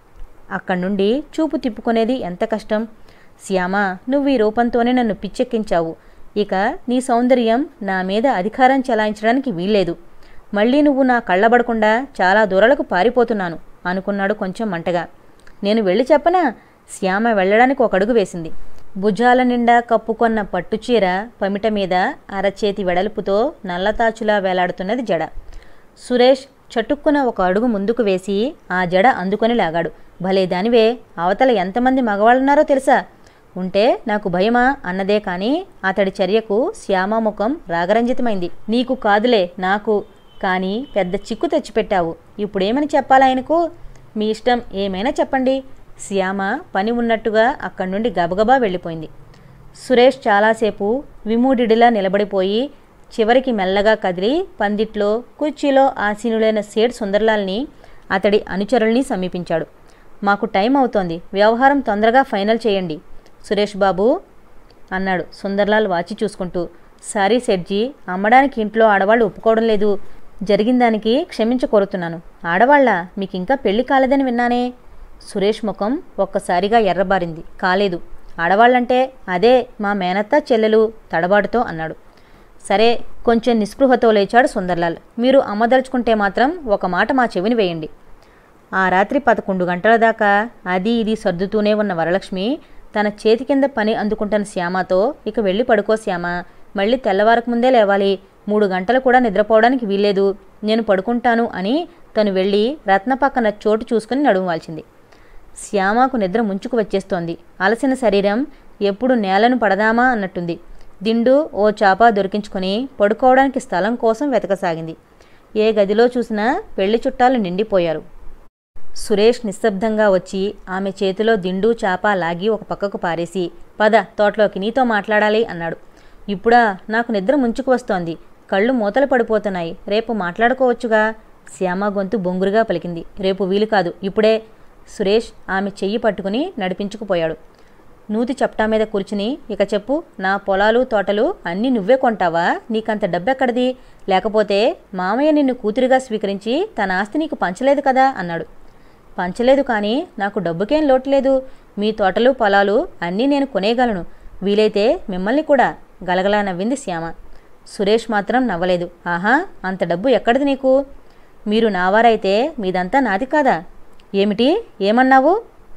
అక్కడి నుండి చూపు తిప్పుకునేది ఎంత కష్టం శ్యామ నువ్వు ఈ రూపంతోనే నన్ను పిచ్చెక్కించావు ఇక నీ సౌందర్యం నా మీద అధికారం చెలాయించడానికి వీల్లేదు మళ్ళీ నువ్వు నా కళ్ళబడకుండా చాలా దూరాలకు పారిపోతున్నాను అనుకున్నాడు కొంచెం మంటగా నేను వెళ్ళి చెప్పనా శ్యామ వెళ్ళడానికి ఒక అడుగు వేసింది భుజాల నిండా కప్పుకొన్న పట్టుచీర పమిట మీద అరచేతి వెడల్పుతో నల్లతాచులా వేలాడుతున్నది జడ సురేష్ చటుక్కున ఒక అడుగు ముందుకు వేసి ఆ జడ అందుకొని లాగాడు భలే దానివే అవతల ఎంతమంది మగవాళ్ళున్నారో తెలుసా ఉంటే నాకు భయమా అన్నదే కాని అతడి చర్యకు శ్యామముఖం రాగరంజితమైంది నీకు కాదులే నాకు కానీ పెద్ద చిక్కు తెచ్చిపెట్టావు ఇప్పుడేమని చెప్పాలి ఆయనకు మీ ఇష్టం ఏమైనా చెప్పండి శ్యామ పని ఉన్నట్టుగా అక్కడి నుండి గబగబా వెళ్ళిపోయింది సురేష్ చాలాసేపు విమూఢిడిలా నిలబడిపోయి చివరికి మెల్లగా కదిలి పందిట్లో కుర్చీలో ఆసీనులైన సేట్ సుందర్లాల్ని అతడి అనుచరుల్ని సమీపించాడు మాకు టైం అవుతోంది వ్యవహారం తొందరగా ఫైనల్ చేయండి సురేష్ బాబు అన్నాడు సుందర్లాల్ వాచి చూసుకుంటూ సారీ సెడ్జీ అమ్మడానికి ఇంట్లో ఆడవాళ్ళు ఒప్పుకోవడం లేదు జరిగిన దానికి క్షమించ కోరుతున్నాను ఆడవాళ్ళ మీకు ఇంకా పెళ్లి కాలేదని విన్నానే సురేష్ ముఖం ఒక్కసారిగా ఎర్రబారింది కాలేదు ఆడవాళ్ళంటే అదే మా మేనత్త చెల్లెలు తడబాటుతో అన్నాడు సరే కొంచెం నిస్పృహతో లేచాడు సుందర్లాల్ మీరు అమ్మదలుచుకుంటే మాత్రం ఒక మాట మా చెవిని వేయండి ఆ రాత్రి పదకొండు గంటల దాకా అది ఇది సర్దుతూనే ఉన్న వరలక్ష్మి తన చేతి కింద పని అందుకుంటున్న శ్యామతో ఇక వెళ్ళి పడుకో శ్యామ మళ్ళీ తెల్లవారకు ముందే లేవాలి మూడు గంటలు కూడా నిద్రపోవడానికి వీల్లేదు నేను పడుకుంటాను అని తను వెళ్ళి రత్న పక్కన చోటు చూసుకుని నడుము వాల్చింది శ్యామకు నిద్ర ముంచుకు వచ్చేస్తోంది అలసిన శరీరం ఎప్పుడు నేలను పడదామా అన్నట్టుంది దిండు ఓ చాప దొరికించుకొని పడుకోవడానికి స్థలం కోసం వెతకసాగింది ఏ గదిలో చూసినా పెళ్లి చుట్టాలు నిండిపోయారు సురేష్ నిశ్శబ్దంగా వచ్చి ఆమె చేతిలో దిండు చాప లాగి ఒక పక్కకు పారేసి పద తోటలోకి నీతో మాట్లాడాలి అన్నాడు ఇప్పుడా నాకు నిద్ర ముంచుకు వస్తోంది కళ్ళు మూతలు పడిపోతున్నాయి రేపు మాట్లాడుకోవచ్చుగా శ్యామ గొంతు బొంగురుగా పలికింది రేపు వీలు కాదు ఇప్పుడే సురేష్ ఆమె చెయ్యి పట్టుకుని నడిపించుకుపోయాడు నూతి చప్టా మీద కూర్చుని ఇక చెప్పు నా పొలాలు తోటలు అన్నీ నువ్వే కొంటావా నీకంత డబ్బెక్కడిది లేకపోతే మామయ్య నిన్ను కూతురిగా స్వీకరించి తన ఆస్తి నీకు పంచలేదు కదా అన్నాడు పంచలేదు కానీ నాకు డబ్బుకేం లోటు లేదు మీ తోటలు పొలాలు అన్నీ నేను కొనేయగలను వీలైతే మిమ్మల్ని కూడా గలగలా నవ్వింది శ్యామ సురేష్ మాత్రం నవ్వలేదు ఆహా అంత డబ్బు ఎక్కడిది నీకు మీరు నావారైతే మీదంతా నాది కాదా ఏమిటి ఏమన్నావు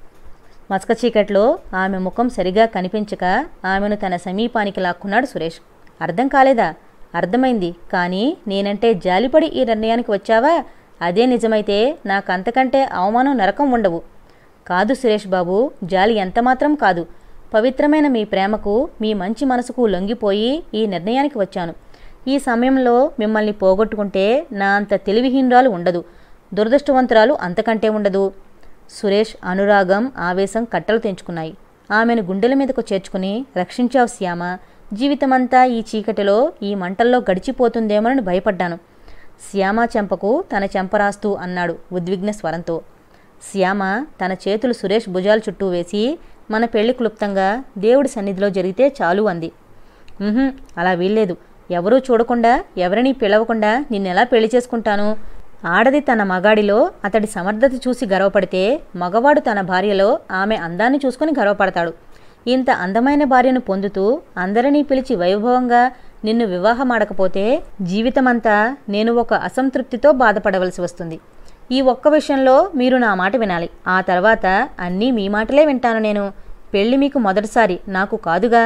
మసక చీకట్లో ఆమె ముఖం సరిగా కనిపించక ఆమెను తన సమీపానికి లాక్కున్నాడు సురేష్ అర్థం కాలేదా అర్థమైంది కానీ నేనంటే జాలిపడి ఈ నిర్ణయానికి వచ్చావా అదే నిజమైతే నాకంతకంటే అవమానం నరకం ఉండవు కాదు సురేష్ బాబు జాలి ఎంతమాత్రం కాదు పవిత్రమైన మీ ప్రేమకు మీ మంచి మనసుకు లొంగిపోయి ఈ నిర్ణయానికి వచ్చాను ఈ సమయంలో మిమ్మల్ని పోగొట్టుకుంటే నా అంత తెలివిహీనురాలు ఉండదు దురదృష్టవంతురాలు అంతకంటే ఉండదు సురేష్ అనురాగం ఆవేశం కట్టలు తెంచుకున్నాయి ఆమెను గుండెల మీదకు చేర్చుకుని రక్షించావు శ్యామ జీవితమంతా ఈ చీకటిలో ఈ మంటల్లో గడిచిపోతుందేమోనని భయపడ్డాను శ్యామ చెంపకు తన చెంప రాస్తూ అన్నాడు ఉద్విగ్న స్వరంతో శ్యామ తన చేతులు సురేష్ భుజాల చుట్టూ వేసి మన పెళ్లి క్లుప్తంగా దేవుడి సన్నిధిలో జరిగితే చాలు అంది "ఉహుం, అలా వీల్లేదు ఎవరూ చూడకుండా ఎవరినీ పిలవకుండా నిన్నెలా పెళ్లి చేసుకుంటాను ఆడది తన మగాడిలో అతడి సమర్థత చూసి గర్వపడితే మగవాడు తన భార్యలో ఆమె అందాన్ని చూసుకుని గర్వపడతాడు ఇంత అందమైన భార్యను పొందుతూ అందరినీ పిలిచి వైభవంగా నిన్ను వివాహమాడకపోతే జీవితమంతా నేను ఒక అసంతృప్తితో బాధపడవలసి వస్తుంది ఈ ఒక్క విషయంలో మీరు నా మాట వినాలి ఆ తర్వాత అన్నీ మీ మాటలే వింటాను నేను పెళ్లి మీకు మొదటిసారి నాకు కాదుగా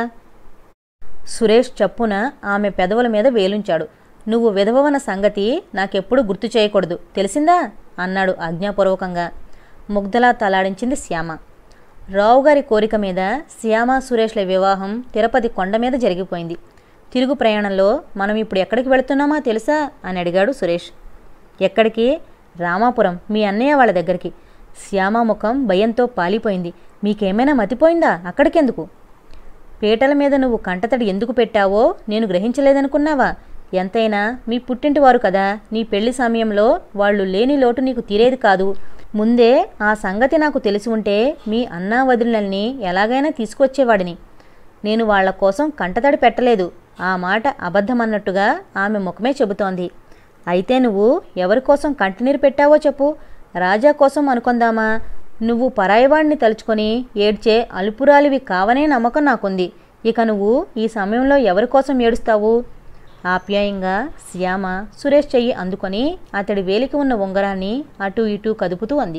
సురేష్ చప్పున ఆమె పెదవుల మీద వేలుంచాడు నువ్వు విధవవన సంగతి నాకెప్పుడు గుర్తు చేయకూడదు తెలిసిందా అన్నాడు ఆజ్ఞాపూర్వకంగా ముగ్ధలా తలాడించింది శ్యామ రావుగారి కోరిక మీద శ్యామ సురేష్ల వివాహం తిరుపతి కొండ మీద జరిగిపోయింది తిరుగు ప్రయాణంలో మనం ఇప్పుడు ఎక్కడికి వెళుతున్నామా తెలుసా అని అడిగాడు సురేష్ ఎక్కడికి రామాపురం మీ అన్నయ్య వాళ్ళ దగ్గరికి శ్యామ ముఖం భయంతో పాలిపోయింది మీకేమైనా మతిపోయిందా అక్కడికెందుకు పీటల మీద నువ్వు కంటతడి ఎందుకు పెట్టావో నేను గ్రహించలేదనుకున్నావా ఎంతైనా మీ పుట్టింటి వారు కదా నీ పెళ్లి సమయంలో వాళ్ళు లేని లోటు నీకు తీరేది కాదు ముందే ఆ సంగతి నాకు తెలిసి ఉంటే మీ అన్నా వదినల్ని ఎలాగైనా తీసుకొచ్చేవాడిని నేను వాళ్ళ కోసం కంటతడి పెట్టలేదు ఆ మాట అబద్ధమన్నట్టుగా ఆమె ముఖమే చెబుతోంది అయితే నువ్వు ఎవరి కోసం కంటినీరు పెట్టావో చెప్పు రాజా కోసం అనుకుందామా నువ్వు పరాయివాడిని తలుచుకొని ఏడ్చే అలుపురాలివి కావనే నమ్మకం నాకుంది ఇక నువ్వు ఈ సమయంలో ఎవరి కోసం ఏడుస్తావు ఆప్యాయంగా శ్యామ సురేష్ చెయ్యి అందుకొని అతడి వేలికి ఉన్న ఉంగరాన్ని అటు ఇటు కదుపుతూ అంది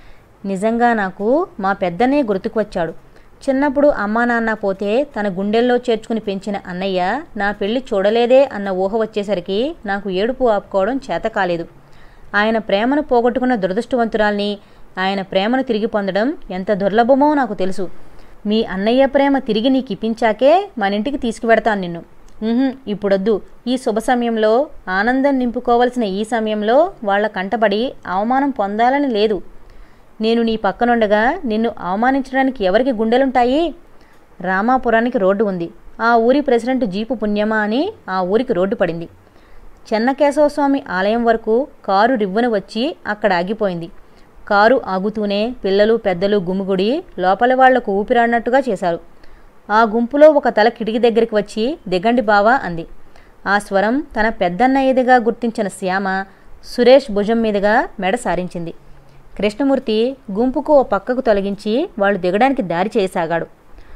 నిజంగా నాకు మా పెద్దనే గుర్తుకు వచ్చాడు చిన్నప్పుడు అమ్మా నాన్న పోతే తన గుండెల్లో చేర్చుకుని పెంచిన అన్నయ్య నా పెళ్లి చూడలేదే అన్న ఊహ వచ్చేసరికి నాకు ఏడుపు ఆపుకోవడం చేత కాలేదు ఆయన ప్రేమను పోగొట్టుకున్న దురదృష్టవంతురాల్ని ఆయన ప్రేమను తిరిగి పొందడం ఎంత దుర్లభమో నాకు తెలుసు మీ అన్నయ్య ప్రేమ తిరిగి నీకు ఇప్పించాకే మన ఇంటికి తీసుకువెడతాను నిన్ను ఉహుం, ఇప్పుడొద్దు ఈ శుభ సమయంలో ఆనందం నింపుకోవలసిన ఈ సమయంలో వాళ్ళ కంటబడి అవమానం పొందాలని లేదు నేను నీ పక్కనుండగా నిన్ను అవమానించడానికి ఎవరికి గుండెలుంటాయి రామాపురానికి రోడ్డు ఉంది ఆ ఊరి ప్రెసిడెంట్ జీపు పుణ్యమా అని ఆ ఊరికి రోడ్డు పడింది చెన్నకేశవస్వామి ఆలయం వరకు కారు రివ్వున వచ్చి అక్కడ ఆగిపోయింది కారు ఆగుతూనే పిల్లలు పెద్దలు గుమిగుడి లోపల వాళ్లకు ఊపిరాడినట్టుగా చేశారు ఆ గుంపులో ఒక తల కిటికీ దగ్గరికి వచ్చి దిగండి బావా అంది ఆ స్వరం తన పెద్దన్నయ్యదిగా గుర్తించిన శ్యామ సురేష్ భుజం మీదుగా మెడ సారించింది కృష్ణమూర్తి గుంపుకు ఓ పక్కకు తొలగించి వాళ్ళు దిగడానికి దారి చేయసాగాడు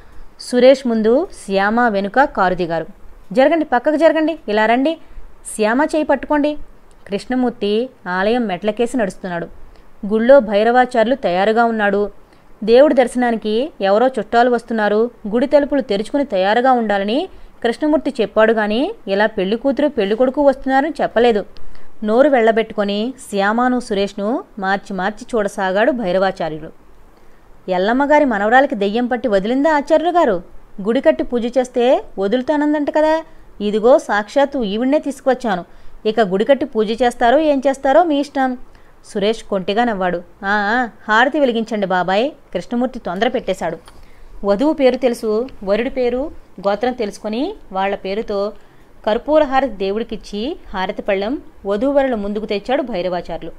సురేష్ ముందు శ్యామ వెనుక కారు దిగారు జరగండి పక్కకు జరగండి ఇలా రండి శ్యామ చేయి పట్టుకోండి కృష్ణమూర్తి ఆలయం మెట్లకేసి నడుస్తున్నాడు గుళ్ళో భైరవాచార్యులు తయారుగా ఉన్నాడు దేవుడి దర్శనానికి ఎవరో చుట్టాలు వస్తున్నారు గుడి తలుపులు తెరుచుకుని తయారుగా ఉండాలని కృష్ణమూర్తి చెప్పాడు గాని ఇలా పెళ్లి కూతురు పెళ్లి కొడుకు వస్తున్నారని చెప్పలేదు నోరు వెళ్ళబెట్టుకొని శ్యామాను సురేష్ను మార్చి మార్చి చూడసాగాడు భైరవాచార్యులు ఎల్లమ్మగారి మనవరాలకి దెయ్యం పట్టి వదిలిందా ఆచార్యులు గారు గుడి కట్టి పూజ చేస్తే వదులుతానందంట కదా ఇదిగో సాక్షాత్తు ఈవిడ్నే తీసుకువచ్చాను ఇక గుడి కట్టి పూజ చేస్తారో ఏం చేస్తారో మీ ఇష్టం సురేష్ కొంటిగా నవ్వాడు "ఆ, ఆ, హారతి వెలిగించండి బాబాయ్ కృష్ణమూర్తి తొందర పెట్టేశాడు వధువు పేరు తెలుసు వరుడి పేరు గోత్రం తెలుసుకొని వాళ్ళ పేరుతో కర్పూర హారతి దేవుడికిచ్చి హారతి పళ్ళెం వధూవరుల ముందుకు తెచ్చాడు భైరవాచార్యులు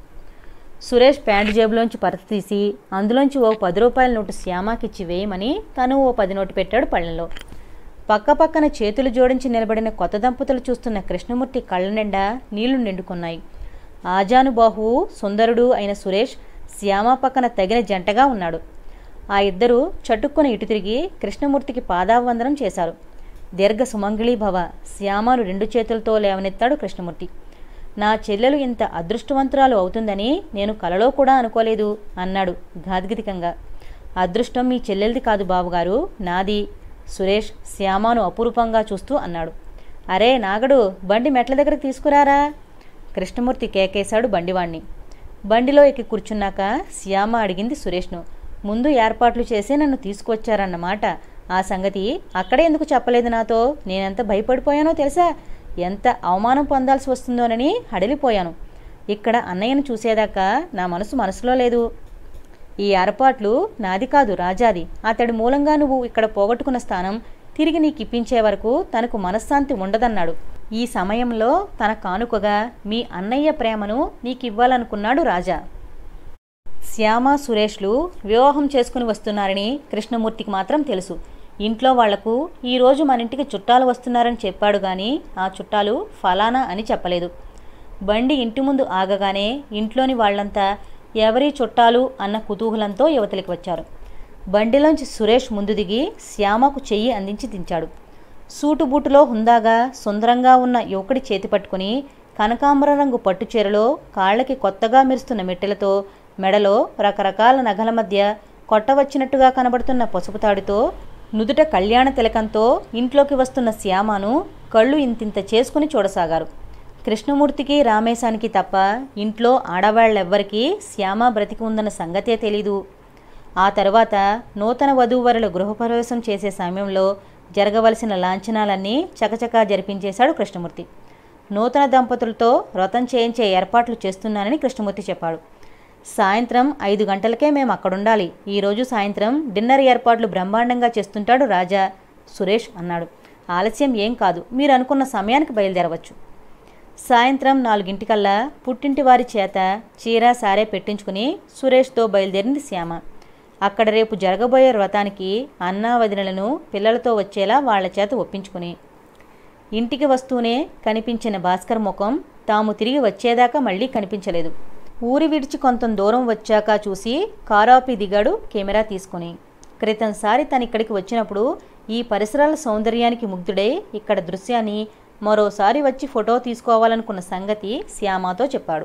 సురేష్ ప్యాంటు జేబులోంచి పరత తీసి అందులోంచి ఓ పది రూపాయల నోటు శ్యామాకిచ్చి వేయమని తను ఓ పది నోటు పెట్టాడు పళ్ళెంలో పక్క పక్కన చేతులు జోడించి నిలబడిన కొత్త దంపతులు చూస్తున్న కృష్ణమూర్తి కళ్ళ నిండా నీళ్లు నిండుకున్నాయి ఆజానుబాహువు సుందరుడు అయిన సురేష్ శ్యామ పక్కన తగిన జంటగా ఉన్నాడు ఆ ఇద్దరు చటుక్కున ఇటు తిరిగి కృష్ణమూర్తికి పాదావందనం చేశారు దీర్ఘ సుమంగిళీ భవ శ్యామను రెండు చేతులతో లేవనెత్తాడు కృష్ణమూర్తి నా చెల్లెలు ఇంత అదృష్టవంతురాలు అవుతుందని నేను కలలో కూడా అనుకోలేదు అన్నాడు గాద్గదికంగా అదృష్టం మీ చెల్లెలది కాదు బాబుగారు నాది సురేష్ శ్యామను అపురూపంగా చూస్తూ అన్నాడు అరే నాగడు బండి మెట్ల దగ్గరకు తీసుకురారా కృష్ణమూర్తి కేకేశాడు బండివాణ్ణి బండిలో ఎక్కి కూర్చున్నాక శ్యామ అడిగింది సురేష్ను ముందు ఏర్పాట్లు చేసి నన్ను తీసుకొచ్చారన్నమాట ఆ సంగతి అక్కడే ఎందుకు చెప్పలేదు నాతో నేనెంత భయపడిపోయానో తెలుసా ఎంత అవమానం పొందాల్సి వస్తుందోనని హడలిపోయాను ఇక్కడ అన్నయ్యను చూసేదాకా నా మనసు మనసులో లేదు ఈ ఏర్పాట్లు నాది కాదు రాజాది అతడి మూలంగా నువ్వు ఇక్కడ పోగొట్టుకున్న స్థానం తిరిగి నీకు ఇప్పించే వరకు తనకు మనశ్శాంతి ఉండదన్నాడు ఈ సమయంలో తన కానుకగా మీ అన్నయ్య ప్రేమను నీకివ్వాలనుకున్నాడు రాజా శ్యామ సురేష్లు వివాహం చేసుకుని వస్తున్నారని కృష్ణమూర్తికి మాత్రం తెలుసు ఇంట్లో వాళ్లకు ఈరోజు మన ఇంటికి చుట్టాలు వస్తున్నారని చెప్పాడు గాని ఆ చుట్టాలు ఫలానా అని చెప్పలేదు బండి ఇంటి ముందు ఆగగానే ఇంట్లోని వాళ్ళంతా ఎవరి చుట్టాలు అన్న కుతూహలంతో యువతలికి వచ్చారు బండిలోంచి సురేష్ ముందు దిగి శ్యామకు చెయ్యి అందించి దించాడు సూటు బూటులో హుందాగా సుందరంగా ఉన్న యువకుడి చేతి పట్టుకుని కనకాంబర రంగు పట్టు చీరలో కాళ్ళకి కొత్తగా మెరుస్తున్న మెట్టెలతో మెడలో రకరకాల నగల మధ్య కొట్టవచ్చినట్టుగా కనబడుతున్న పసుపు తాడుతో నుదుట కళ్యాణ తిలకంతో ఇంట్లోకి వస్తున్న శ్యామను కళ్ళు ఇంతింత చేసుకుని చూడసాగారు కృష్ణమూర్తికి రామేశానికి తప్ప ఇంట్లో ఆడవాళ్ళెవ్వరికీ శ్యామ బ్రతికి ఉందన్న సంగతే తెలీదు ఆ తర్వాత నూతన వధూవరుల గృహప్రవేశం చేసే సమయంలో జరగవలసిన లాంఛనాలన్నీ చకచకా జరిపించేశాడు కృష్ణమూర్తి నూతన దంపతులతో వ్రతం చేయించే ఏర్పాట్లు చేస్తున్నానని కృష్ణమూర్తి చెప్పాడు సాయంత్రం ఐదు గంటలకే మేము అక్కడుండాలి ఈరోజు సాయంత్రం డిన్నర్ ఏర్పాట్లు బ్రహ్మాండంగా చేస్తుంటాడు రాజా సురేష్ అన్నాడు ఆలస్యం ఏం కాదు మీరు అనుకున్న సమయానికి బయలుదేరవచ్చు సాయంత్రం నాలుగింటికల్లా పుట్టింటి వారి చేత చీర సారే పెట్టించుకుని సురేష్తో బయలుదేరింది శ్యామ అక్కడ రేపు జరగబోయే వ్రతానికి అన్నా వదినలను పిల్లలతో వచ్చేలా వాళ్ల చేత ఒప్పించుకుని ఇంటికి వస్తూనే కనిపించిన భాస్కర్ ముఖం తాము తిరిగి వచ్చేదాకా మళ్ళీ కనిపించలేదు ఊరి విడిచి కొంత దూరం వచ్చాక చూసి కారాపి దిగాడు కెమెరా తీసుకుని క్రితంసారి తను ఇక్కడికి వచ్చినప్పుడు ఈ పరిసరాల సౌందర్యానికి ముగ్ధుడై ఇక్కడ దృశ్యాన్ని మరోసారి వచ్చి ఫోటో తీసుకోవాలనుకున్న సంగతి శ్యామతో చెప్పాడు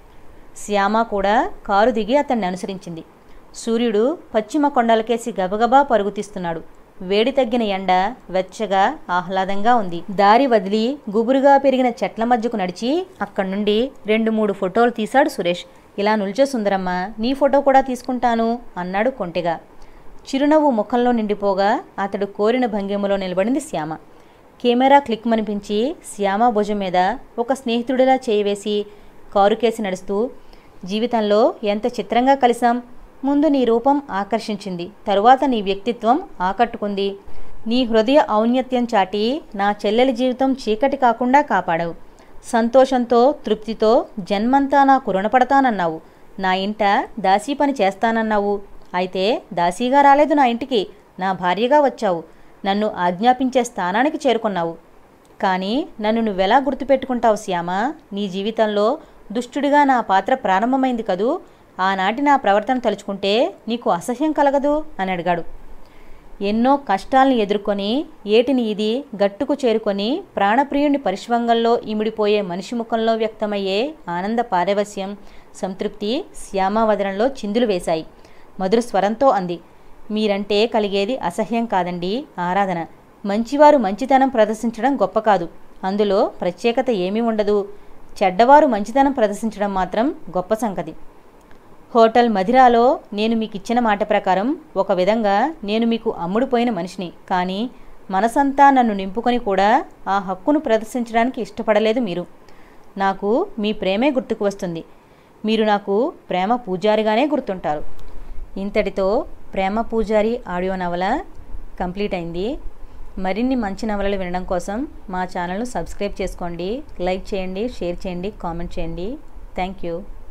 శ్యామ కూడా కారు దిగి అతన్ని అనుసరించింది సూర్యుడు పశ్చిమ కొండలకేసి గబగబా పరుగుతీస్తున్నాడు వేడి తగ్గిన ఎండ వెచ్చగా ఆహ్లాదంగా ఉంది దారి వదిలి గుబురుగా పెరిగిన చెట్ల మధ్యకు నడిచి అక్కడి నుండి రెండు మూడు ఫోటోలు తీశాడు సురేష్ ఇలా నిల్చో సుందరమ్మ నీ ఫోటో కూడా తీసుకుంటాను అన్నాడు కొంటెగా చిరునవ్వు ముఖంలో నిండిపోగా అతడు కోరిన భంగిమలో నిలబడింది శ్యామ కెమెరా క్లిక్ మనిపించి శ్యామ భుజం మీద ఒక స్నేహితుడిలా చేయివేసి కారుకేసి నడుస్తూ జీవితంలో ఎంత చిత్రంగా కలిసాం ముందు నీ రూపం ఆకర్షించింది తరువాత నీ వ్యక్తిత్వం ఆకట్టుకుంది నీ హృదయ ఔన్నత్యం చాటి నా చెల్లెలి జీవితం చీకటి కాకుండా కాపాడావు సంతోషంతో తృప్తితో జన్మంతా నాకు రుణపడతానన్నావు నా ఇంట దాసీ పని చేస్తానన్నావు అయితే దాసీగా రాలేదు నా ఇంటికి నా భార్యగా వచ్చావు నన్ను ఆజ్ఞాపించే స్థానానికి చేరుకున్నావు కానీ నన్ను నువ్వెలా గుర్తుపెట్టుకుంటావు శ్యామ నీ జీవితంలో దుష్టుడిగా నా పాత్ర ప్రారంభమైంది కదూ ఆనాటి నా ప్రవర్తన తలుచుకుంటే నీకు అసహ్యం కలగదు అని అడిగాడు ఎన్నో కష్టాలను ఎదుర్కొని ఏటిని ఇది గట్టుకు చేరుకొని ప్రాణప్రియుని పరిశ్వంగంలో ఇమిడిపోయే మనిషి ముఖంలో వ్యక్తమయ్యే ఆనంద పారవస్యం సంతృప్తి శ్యామావదనంలో చిందులు వేశాయి మధుర స్వరంతో అంది మీరంటే కలిగేది అసహ్యం కాదండి ఆరాధన మంచివారు మంచితనం ప్రదర్శించడం గొప్ప కాదు అందులో ప్రత్యేకత ఏమీ ఉండదు చెడ్డవారు మంచితనం ప్రదర్శించడం మాత్రం గొప్ప సంగతి హోటల్ మధిరాలో నేను మీకు ఇచ్చిన మాట ప్రకారం ఒక విధంగా నేను మీకు అమ్ముడుపోయిన మనిషిని కానీ మనసంతా నన్ను నింపుకొని కూడా ఆ హక్కును ప్రదర్శించడానికి ఇష్టపడలేదు మీరు నాకు మీ ప్రేమే గుర్తుకు వస్తుంది మీరు నాకు ప్రేమ పూజారిగానే గుర్తుంటారు ఇంతటితో ప్రేమ పూజారి ఆడియో నవల కంప్లీట్ అయింది మరిన్ని మంచి నవలలు వినడం కోసం మా ఛానల్ను సబ్స్క్రైబ్ చేసుకోండి లైక్ చేయండి షేర్ చేయండి కామెంట్ చేయండి థ్యాంక్ యూ